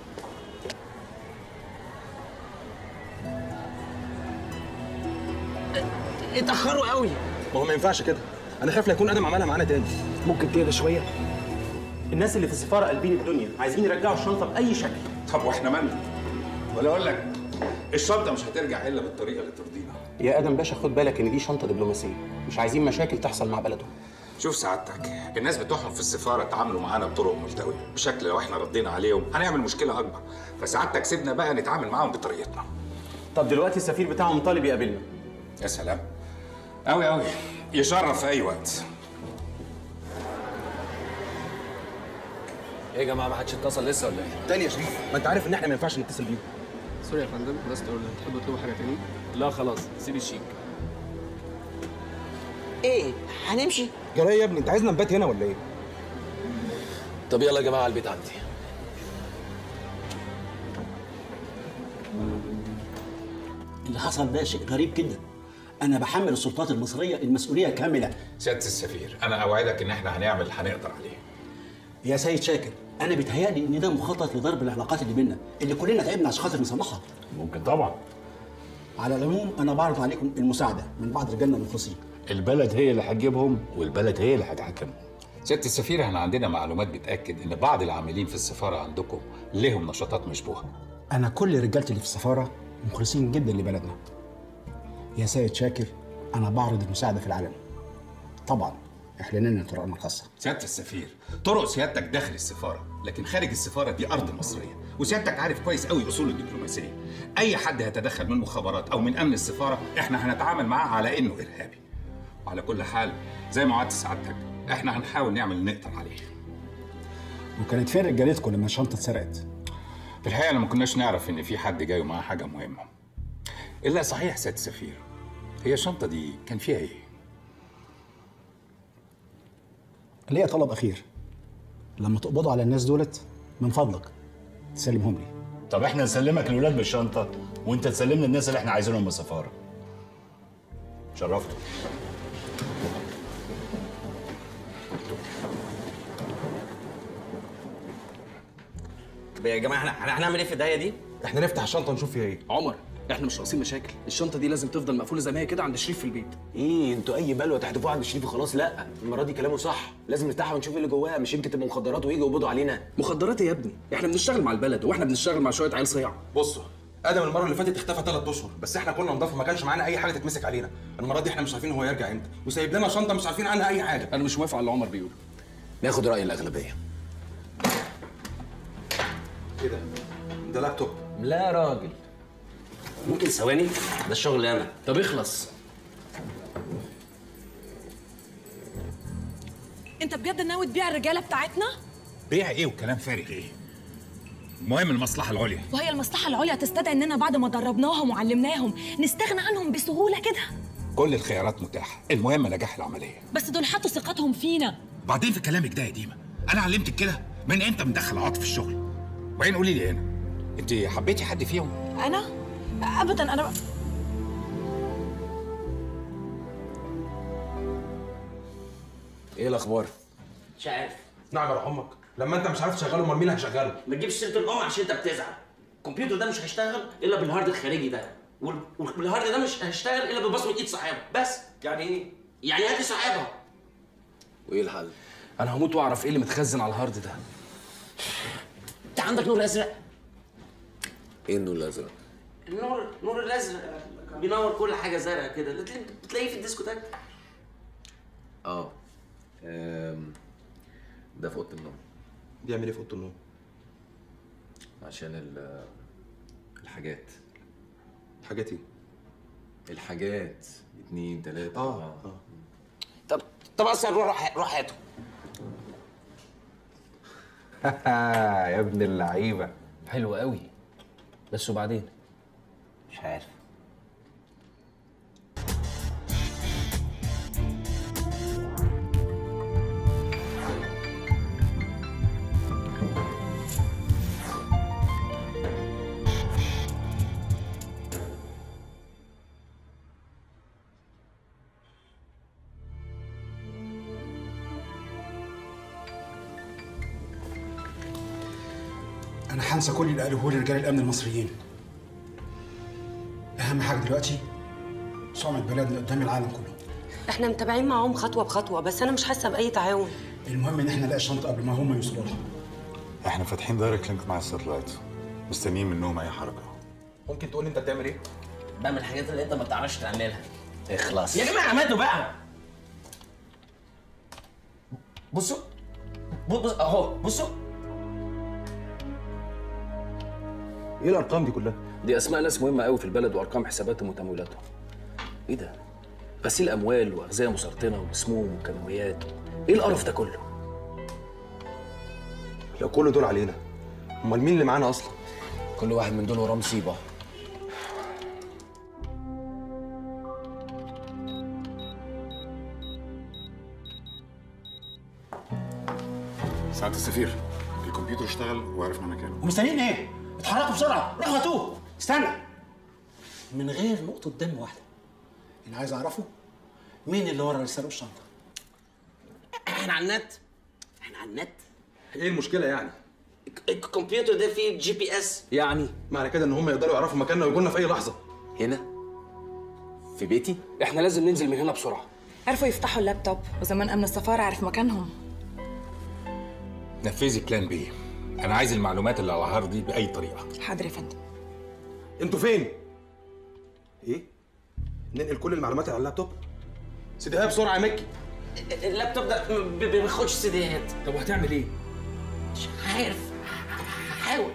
اتاخروا قوي ما هو ما ينفعش كده انا خايف لا يكون ادم عملها معانا تاني ممكن تهدى شويه الناس اللي في السفاره قلبين الدنيا عايزين يرجعوا الشنطه باي شكل طب واحنا مالنا ولا اقول لك الشنطه مش هترجع الا بالطريقه اللي ترضينا يا ادم باشا خد بالك ان دي شنطه دبلوماسيه مش عايزين مشاكل تحصل مع بلدهم شوف سعادتك الناس بتوعهم في السفاره اتعاملوا معانا بطرق ملتويه بشكل لو احنا ردينا عليهم هنعمل مشكله اكبر فسعادتك سيبنا بقى نتعامل معاهم بطريقتنا طب دلوقتي السفير بتاعهم طالب يقابلنا يا سلام قوي قوي يشرف في اي وقت ايه يا جماعه ما حدش اتصل لسه ولا ايه تاني يا شريف ما انت عارف ان احنا ما ينفعش نتصل بيهم سوري يا فندم بس تقول تحبوا تطلبوا حاجه تاني لا خلاص سيب الشيك ايه هنمشي جرايه يا ابني انت عايزنا نبات هنا ولا ايه طب يلا يا جماعه على البيت عندي اللي حصل ده شيء غريب جدا انا بحمل السلطات المصريه المسؤوليه كامله سياده السفير انا اوعدك ان احنا هنعمل اللي هنقدر عليه يا سيد شاكر انا بيتهيألي ان ده مخطط لضرب العلاقات اللي بيننا اللي كلنا تعبنا عشان خاطر نصلحها ممكن طبعا على العموم انا بعرض عليكم المساعده من بعض رجالنا المخلصين البلد هي اللي هتجيبهم والبلد هي اللي هتحكمهم سياده السفير احنا عندنا معلومات بتاكد ان بعض العاملين في السفاره عندكم لهم نشاطات مشبوهه انا كل رجالتي اللي في السفاره مخلصين جدا لبلدنا يا سيد شاكر انا بعرض المساعده في العلن طبعا احنا لنا طرقنا الخاصه سياده السفير طرق سيادتك داخل السفاره لكن خارج السفاره دي ارض مصريه وسيادتك عارف كويس قوي اصول الدبلوماسيه اي حد هيتدخل من المخابرات او من امن السفاره احنا هنتعامل معاه على انه ارهابي وعلى كل حال زي ما وعدت سعادتك احنا هنحاول نعمل اللي نقدر عليه وكانت فين رجالتكم لما الشنطه اتسرقت في الحقيقه ما كناش نعرف ان في حد جاي ومعاه حاجه مهمه الا صحيح سياده السفير هي الشنطه دي كان فيها ايه ليا طلب اخير لما تقبضوا على الناس دولت من فضلك تسلمهم لي طب احنا نسلمك الولاد بالشنطه وانت تسلمنا الناس اللي احنا عايزينهم من السفاره شرفت طب يا جماعه احنا احنا هنعمل ايه في الدايه دي احنا نفتح الشنطه نشوف فيها ايه عمر احنا مش ناقصين مشاكل الشنطه دي لازم تفضل مقفوله زي ما هي كده عند شريف في البيت ايه انتوا اي بلوه تحدفوها عند شريف وخلاص لا المره دي كلامه صح لازم نفتحها ونشوف ايه اللي جواها مش يمكن تبقى مخدرات ويجوا يقبضوا علينا مخدرات إيه يا ابني احنا بنشتغل مع البلد واحنا بنشتغل مع شويه عيال صياع بصوا ادم المره اللي فاتت اختفى ثلاث اشهر بس احنا كنا نضاف ما كانش معانا اي حاجه تتمسك علينا المره دي احنا مش عارفين هو يرجع امتى وسايب لنا شنطه مش عارفين عنها اي حاجه انا مش موافق على اللي عمر بيقوله ناخد راي الاغلبيه ايه ده ده لابتوب لا يا راجل ممكن ثواني ده الشغل انا طب اخلص انت بجد ناوي تبيع الرجاله بتاعتنا بيع ايه وكلام فارغ ايه المهم المصلحه العليا وهي المصلحه العليا تستدعي اننا بعد ما دربناهم وعلمناهم نستغنى عنهم بسهوله كده كل الخيارات متاحه المهم نجاح العمليه بس دول حطوا ثقتهم فينا بعدين في كلامك ده يا ديما انا علمتك كده من امتى مدخل عاطف في الشغل وبعدين قولي لي هنا انت حبيتي حد فيهم انا ابدا انا ب... ايه الاخبار مش عارف نعم يا روح امك لما انت مش عارف تشغله امال مين هيشغله ما تجيبش سيره الام عشان انت بتزعل الكمبيوتر ده مش هيشتغل الا بالهارد الخارجي ده وال- والهارد ده مش هيشتغل الا ببصمه ايد صاحبه بس يعني ايه يعني هات لي صاحبها وايه الحل انا هموت واعرف ايه اللي متخزن على الهارد ده انت عندك نور ازرق ايه النور الازرق النور النور الازرق بينور كل حاجه زرقاء كده اللي تلاقيه- بتلاقيه في الديسكوتاك اه آم، ده في اوضه النوم بيعمل ايه في اوضه النوم عشان ال- الحاجات حاجات ايه الحاجات اتنين تلاتة اه اه طب طب اصلا روح روح هاته يا ابن اللعيبه حلو قوي بس وبعدين مش عارف انا هنسى كل اللي قالوه لي رجال الامن المصريين اهم حاجه دلوقتي سمعه بلدنا قدام العالم كله احنا متابعين معاهم خطوه بخطوه بس انا مش حاسه باي تعاون المهم ان احنا نلاقي الشنطه قبل ما هم يوصلوا لها احنا فاتحين دايركت لينك مع الساتلايت مستنيين منهم اي حركه ممكن تقول لي انت بتعمل ايه بعمل الحاجات اللي انت ما بتعرفش تعملها اخلص يا جماعه عملتوا بقى بصوا بص بص اهو بصوا ايه الارقام دي كلها دي اسماء ناس مهمه قوي في البلد وارقام حساباتهم وتمويلاتهم ايه ده غسيل اموال واغذيه مسرطنه وسموم وكيماويات ايه القرف ده كله لو كل دول علينا امال مين اللي معانا اصلا كل واحد من دول وراه مصيبه سعاده السفير الكمبيوتر اشتغل وعرفنا مكانه ومستنيين ايه؟ اتحركوا بسرعه روحوا هاتوه استنى من غير نقطه دم واحده اللي عايز اعرفه مين اللي ورا اللي سرقوا الشنطه احنا على النت احنا على النت ايه المشكله يعني الكمبيوتر ده فيه جي بي اس يعني معنى كده ان هم يقدروا يعرفوا مكاننا ويجوا لنا في اي لحظه هنا في بيتي احنا لازم ننزل من هنا بسرعه عرفوا يفتحوا اللابتوب وزمان امن السفاره عرف مكانهم نفذي بلان بي انا عايز المعلومات اللي على الهارد دي باي طريقه حاضر يا فندم انتوا فين ايه ننقل كل المعلومات اللي على اللابتوب سيديها بسرعه يا مكي اللابتوب ده ما بي- بياخدش سيديهات طب وهتعمل ايه مش عارف هحاول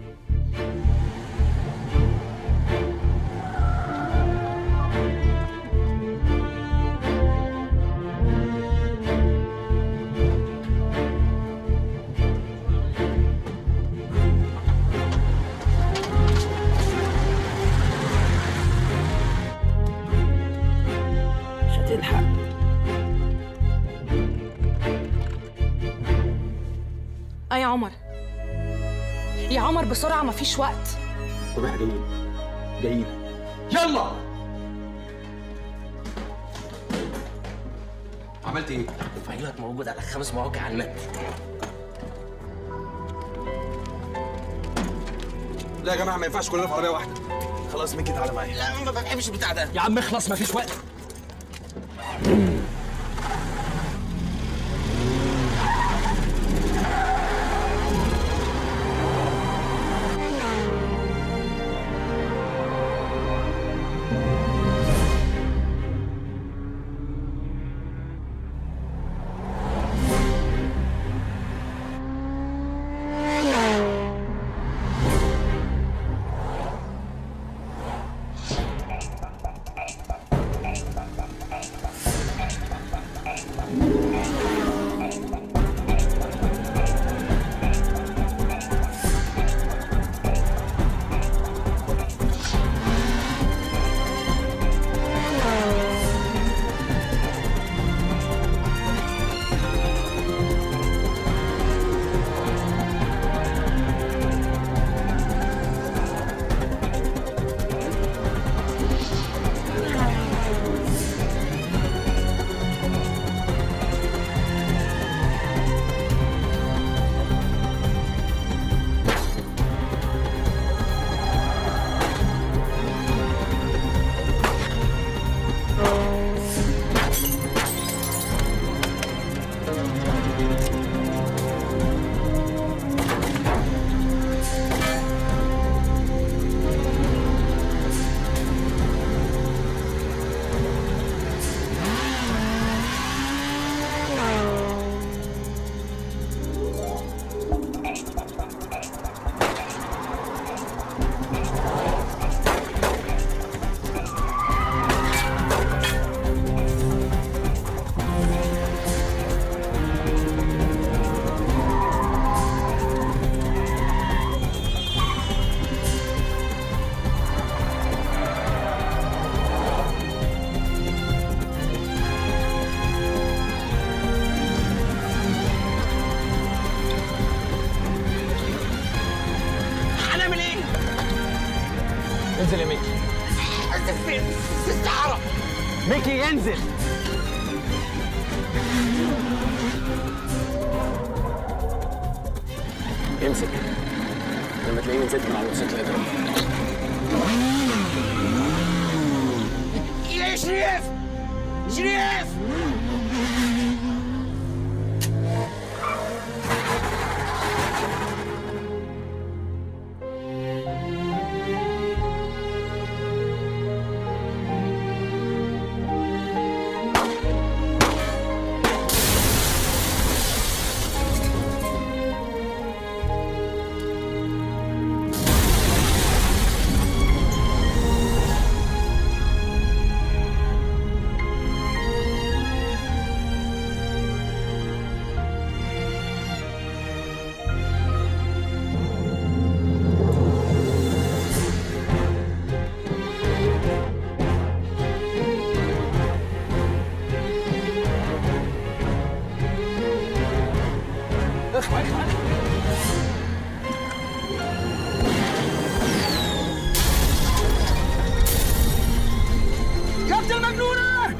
مش هتلحق اه يا عمر يا عمر بسرعه مفيش وقت طب احنا جايين جايين يلا عملت ايه؟ فايلات موجود على خمس مواقع على النت لا يا جماعه ما ينفعش كلنا في عربيه واحده خلاص مكي تعالى معايا لا ما بحبش البتاع ده يا عم اخلص مفيش وقت ميكي انزل امسك لما تلاقيني نزلت من على الموتوسيكل اضرب يا شريف شريف يا ابن المجنونه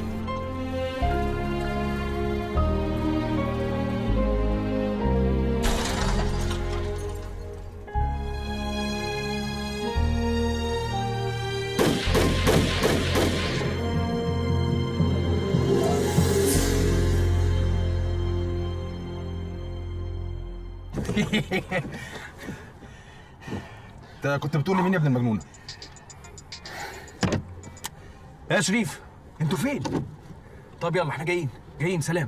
انت كنت بتقول لمين يا ابن المجنونه يا شريف انتوا فين؟ طب يلا احنا جايين جايين سلام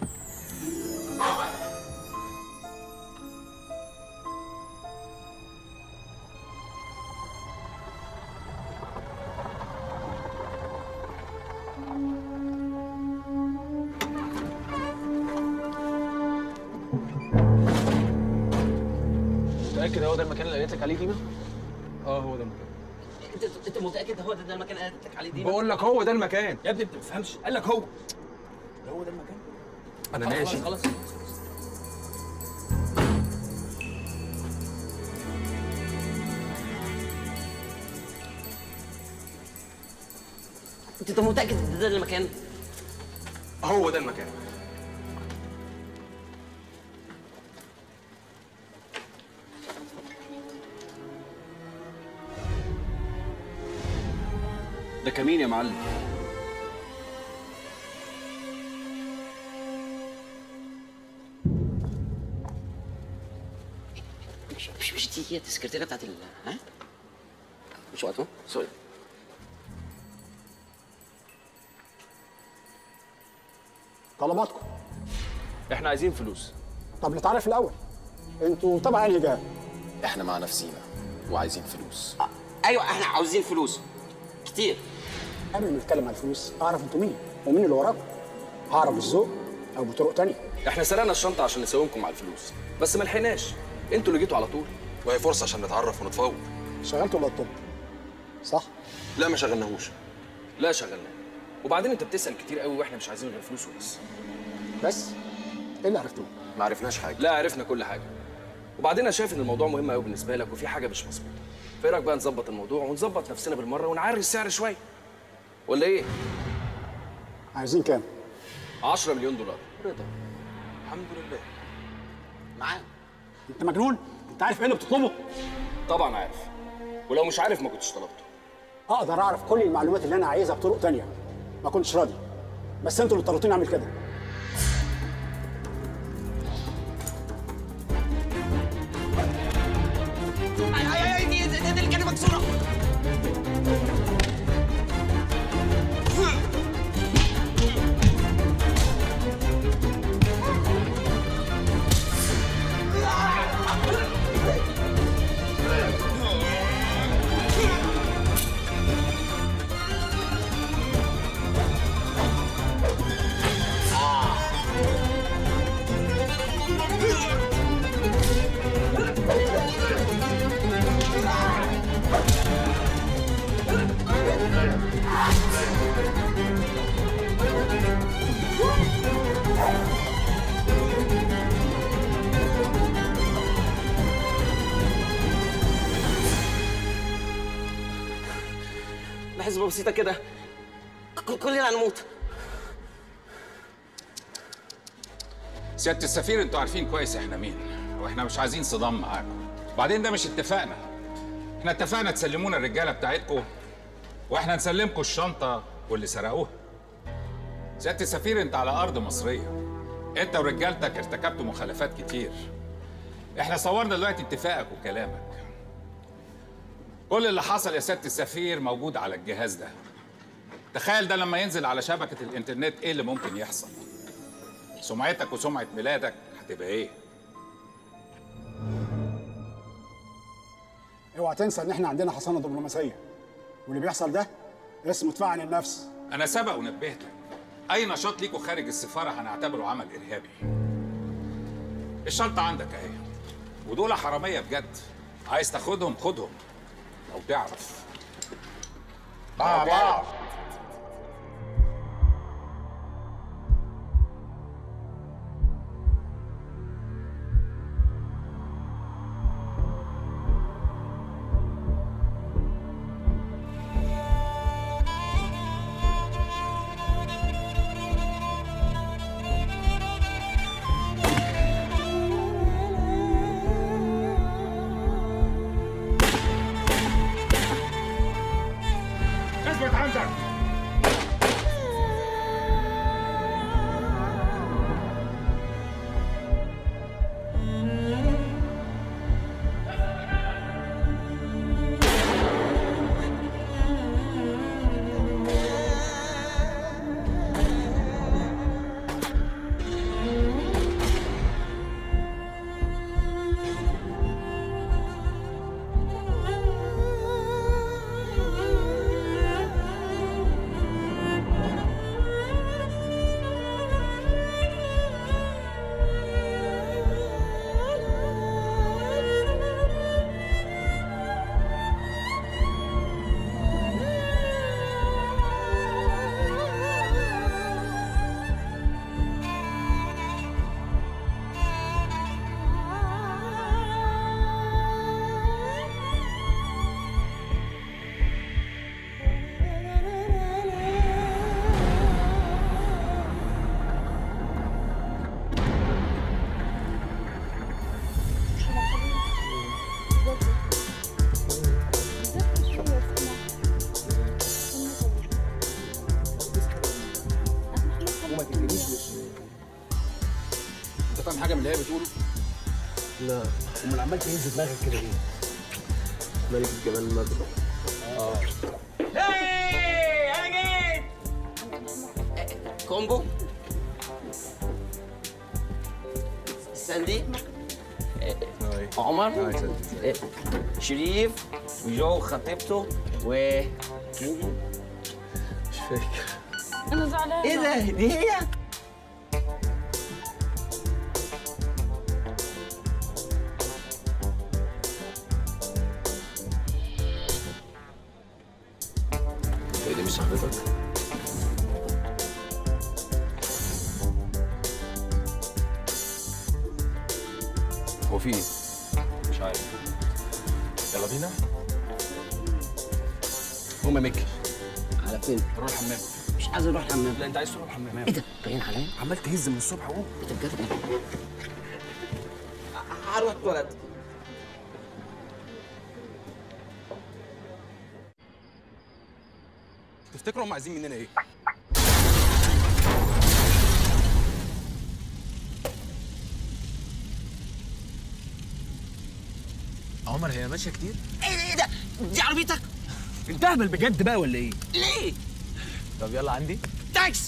متاكد هو ده المكان اللي قالت لك عليه ديما اه هو ده المكان انت انت متاكد هو ده, ده المكان اللي قالت لك عليه دي بقول لك هو ده المكان يا ابني انت ما بتفهمش قال لك هو هو ده المكان انا خلاص، ماشي خلاص انت انت متاكد ان ده المكان هو ده المكان ده كمين يا معلم مش مش, مش دي هي السكرتيره بتاعت ال ها مش وقته سوري طلباتكم احنا عايزين فلوس طب نتعرف الاول انتوا تبع انهي جهه احنا مع نفسينا وعايزين فلوس ايوه احنا عاوزين فلوس كتير قبل ما نتكلم عن الفلوس اعرف انتوا مين ومين اللي وراكم هعرف بالذوق او بطرق تانية احنا سرقنا الشنطه عشان نساومكم على الفلوس بس ما لحقناش انتوا اللي جيتوا على طول وهي فرصه عشان نتعرف ونتفاوض شغلتوا ولا الطب صح لا ما شغلناهوش لا شغلنا وبعدين انت بتسال كتير قوي واحنا مش عايزين غير فلوس وبس بس ايه اللي عرفتوه ما عرفناش حاجه لا عرفنا كل حاجه وبعدين انا شايف ان الموضوع مهم قوي بالنسبه لك وفي حاجه مش مظبوطه فايه رايك بقى نظبط الموضوع ونظبط نفسنا بالمره ونعري السعر شويه ولا ايه عايزين كام 10 مليون دولار رضا الحمد لله معانا انت مجنون انت عارف ايه اللي بتطلبه طبعا عارف ولو مش عارف ما كنتش طلبته اقدر اعرف كل المعلومات اللي انا عايزها بطرق تانية ما كنتش راضي بس انتوا اللي اضطريتوني اعمل كده اي اي اي دي دي, دي الكلمه مكسوره لحظه بسيطه كده ك- كلنا هنموت سياده السفير انتوا عارفين كويس احنا مين واحنا مش عايزين صدام معاكم وبعدين ده مش اتفقنا احنا اتفقنا تسلمونا الرجاله بتاعتكم واحنا نسلمكم الشنطه واللي سرقوها سياده السفير انت على ارض مصريه انت ورجالتك ارتكبتوا مخالفات كتير احنا صورنا دلوقتي اتفاقك وكلامك كل اللي حصل يا سياده السفير موجود على الجهاز ده تخيل ده لما ينزل على شبكه الانترنت ايه اللي ممكن يحصل سمعتك وسمعه بلادك هتبقى ايه اوعى تنسى ان احنا عندنا حصانه دبلوماسيه واللي بيحصل ده اسمه دفاع عن النفس انا سبق ونبهتك اي نشاط ليكوا خارج السفاره هنعتبره عمل ارهابي الشنطه عندك اهي ودول حراميه بجد عايز تاخدهم خدهم لو تعرف مع بعض اثبت عندك وما تجريش انت فاهم حاجه من اللي هي بتقوله؟ لا امال عمال تهز دماغك كده ليه؟ ملك الجمال المغرب اه هاي انا جيت كومبو ساندي عمر شريف وجو خطيبته و مش فاكر انا زعلانه ايه ده دي هي هي دي مش صاحبتك هو في ايه؟ مش عارف يلا بينا قوم يا ميكي على فين؟ روح الحمام مش عايز اروح الحمام لا انت عايز تروح الحمام ايه ده؟ باين عليا عمال تهز من الصبح قوم انت بجد هروح اتولد تفتكروا هم عايزين مننا ايه؟ عمر هي ماشيه كتير ايه ده؟ دي عربيتك؟ انت اهبل بجد بقى ولا ايه؟ ليه؟ طب يلا عندي تاكس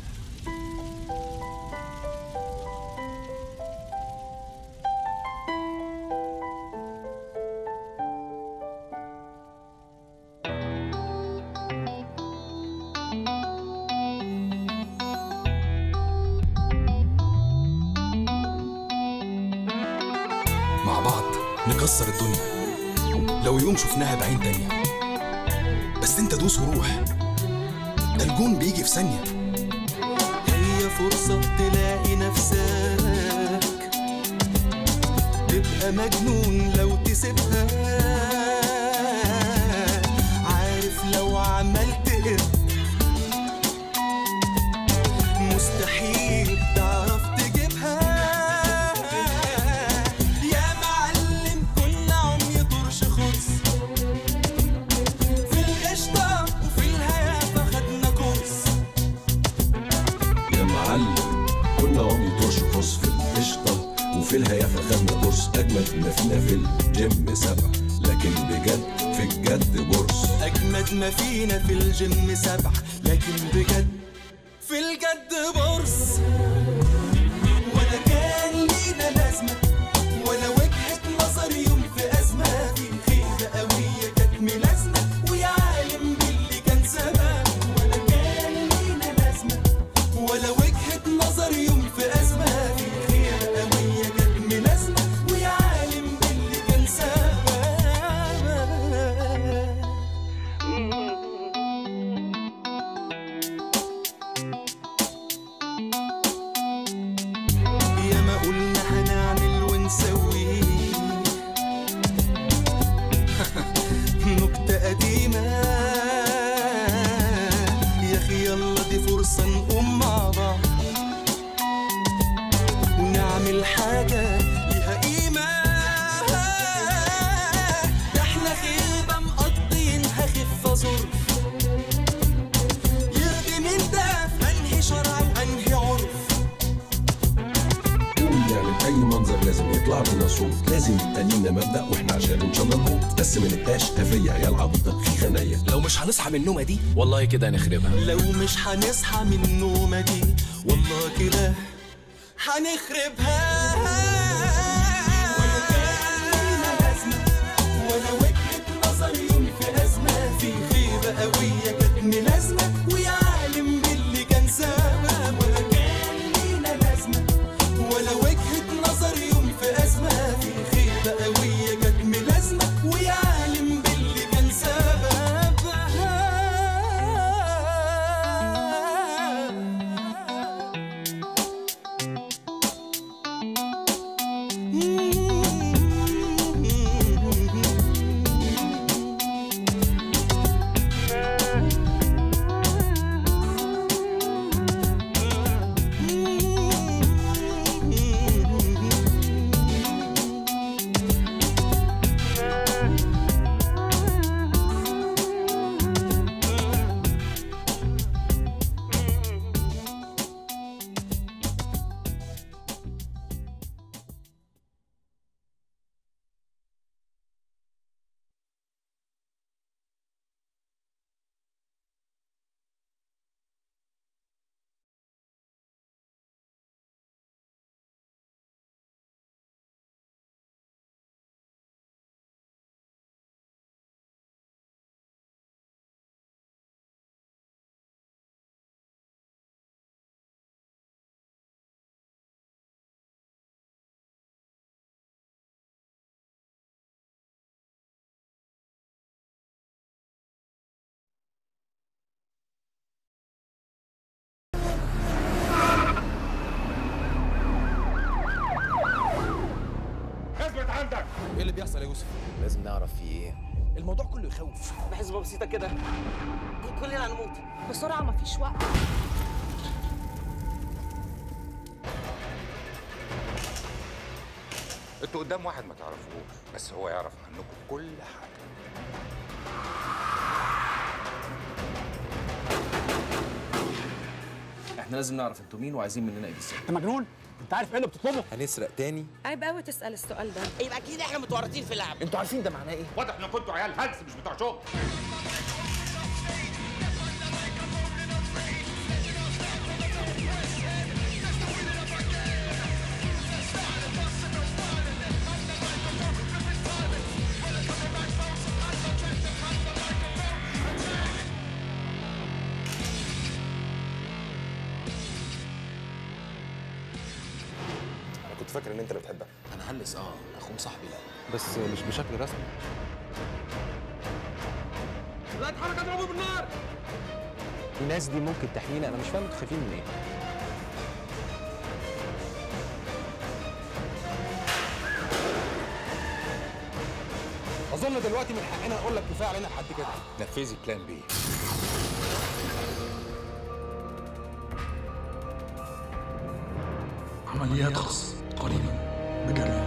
مع بعض نكسر الدنيا لو يوم شفناها بعين تانية بس انت دوس وروح ده الجون بيجي في ثانية هي فرصة تلاقي نفسك تبقى مجنون لو تسيبها عارف لو عملت ايه كنا عمري طرش قص في القشطة وفي الهيافة خدنا كورس أجمد ما فينا في الجيم سبع لكن بجد في الجد بورس أجمد ما فينا في الجيم سبع لكن بجد في الجد بورس ولا كان لينا لازمة ولا وجهة نظر يوم في أزمة في خيبة قوية كانت ملازمة ويا عالم باللي كان سبب ولا كان لينا لازمة ولا وجهة نظر يوم في أزمة في خيبة قوية كانت ملازمة ويا عالم باللي كان سبب يا ما قلنا هنعمل ونسوي نكتة قديمة يا أخي يلا دي فرصة نقوم مع بعض ونعمل حاجة ليها قيمة ده احنا خيبة مقضينها خفة ظرف يرضي من ده في أنهي شرع وأنهي عرف نعمل اي منظر لازم يطلع لنا صوت لازم يبقى لينا مبدا واحنا عشان ان شاء الله نموت بس ما نبقاش هفيه عيال عبيطه في خنايا لو مش هنصحى من النومه دي والله كده هنخربها لو مش هنصحى من النومه دي والله كده هنخربها ولا كان لينا لازمة ولا وجهة نظر يوم في أزمة في خيبة قوية كانت ملازمة ويا عالم باللي كان سبب ولا كان لينا لازمة ولا وجهة نظر يوم في أزمة في خيبة قوية كانت ملازمة ويا عالم باللي كان اثبت عندك ايه اللي بيحصل يا يوسف لازم نعرف في ايه الموضوع كله يخوف بحسبة بسيطة كده كلنا هنموت بسرعة مفيش وقت انتوا قدام واحد ما تعرفوش بس هو يعرف عنكم كل حاجه احنا لازم نعرف انتوا مين وعايزين مننا ايه بالظبط انت مجنون انت عارف ايه اللي بتطلبه هنسرق تاني عيب قوي تسال السؤال ده يبقى اكيد احنا متورطين في اللعب انتوا عارفين ده معناه ايه واضح ان كنتوا عيال هلس مش بتوع شغل انا كنت فاكر ان انت اللي بتحبها انا هلس اه اخوم صاحبي لا بس مش بشكل رسمي لا اتحرك اضربه بالنار الناس دي ممكن تحمينا انا مش فاهم انتوا خايفين من ايه اظن دلوقتي من حقنا نقول لك كفايه علينا لحد كده نفذي بلان بي عمليات خاصة قريبا بجري